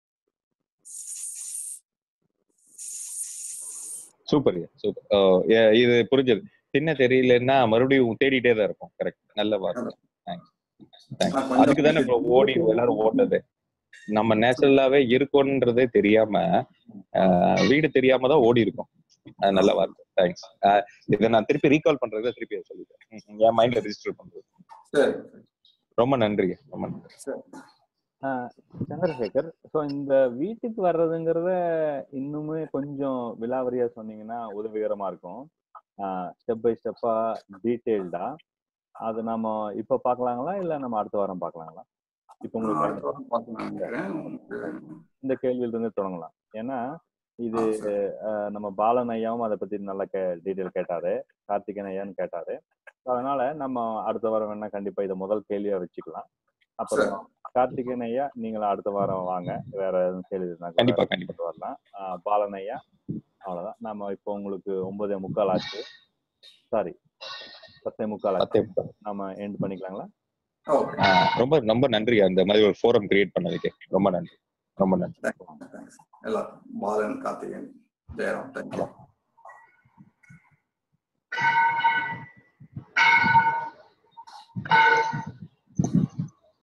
சூப்பர் சூப்பர் இது புரிஞ்சது சின்ன தெரியலன்னா மறுபடியும் தேடிட்டே தான் இருக்கும் கரெக்ட் நல்ல வார்த்தை தேங்க்ஸ் அதுக்கு தானே இப்போ ஓடி எல்லாரும் ஓட்டது நம்ம நேச்சுரலாவே இருக்கோன்றதே தெரியாம வீடு தெரியாம தான் ஓடி இருக்கும் அது நல்ல வார்த்தை தேங்க்ஸ் இதை நான் திருப்பி ரீகால் பண்றதை திருப்பி சொல்லிட்டேன் என் மைண்ட்ல ரிஜிஸ்டர் பண்றது ரொம்ப நன்றி ரொம்ப நன்றி சந்திரசேகர் ஸோ இந்த வீட்டுக்கு வர்றதுங்கிறத இன்னுமே கொஞ்சம் விலாவரியா சொன்னீங்கன்னா உதவிகரமா இருக்கும் ஸ்டெப் பை ஸ்டெப்பா டீட்டெயில்டா அது நம்ம இப்ப பாக்கலாங்களா இல்ல நம்ம அடுத்த வாரம் பாக்கலாங்களா இப்ப உங்களுக்கு இந்த கேள்வியில இருந்து தொடங்கலாம் ஏன்னா இது நம்ம பாலன் ஐயாவும் அதை பத்தி நல்லா கே டீட்டெயில் கேட்டாரு கார்த்திகன் ஐயான்னு கேட்டாரு அதனால நம்ம அடுத்த வாரம் வேணா கண்டிப்பா இதை முதல் கேள்வியா வச்சுக்கலாம் அப்புறம் கார்த்திகேயன் ஐயா நீங்களும் அடுத்த வாரம் வாங்க வேற எதுவும் கேள்வி கண்டிப்பா கண்டிப்பா வரலாம் பாலன் ஐயா அவ்வளவுதான் நம்ம இப்போ உங்களுக்கு ஒன்பதே முக்கால் ஆச்சு சாரி பத்தே முக்கால் ஆச்சு நம்ம எண்ட் பண்ணிக்கலாங்களா ரொம்ப ரொம்ப நன்றி அந்த மாதிரி ஒரு ஃபோரம் கிரியேட் பண்ணதுக்கு ரொம்ப நன்றி ரொம்ப நன்றி எல்லாரும் பாலன் கார்த்திகேயன் ஜெயராம் தேங்க்யூ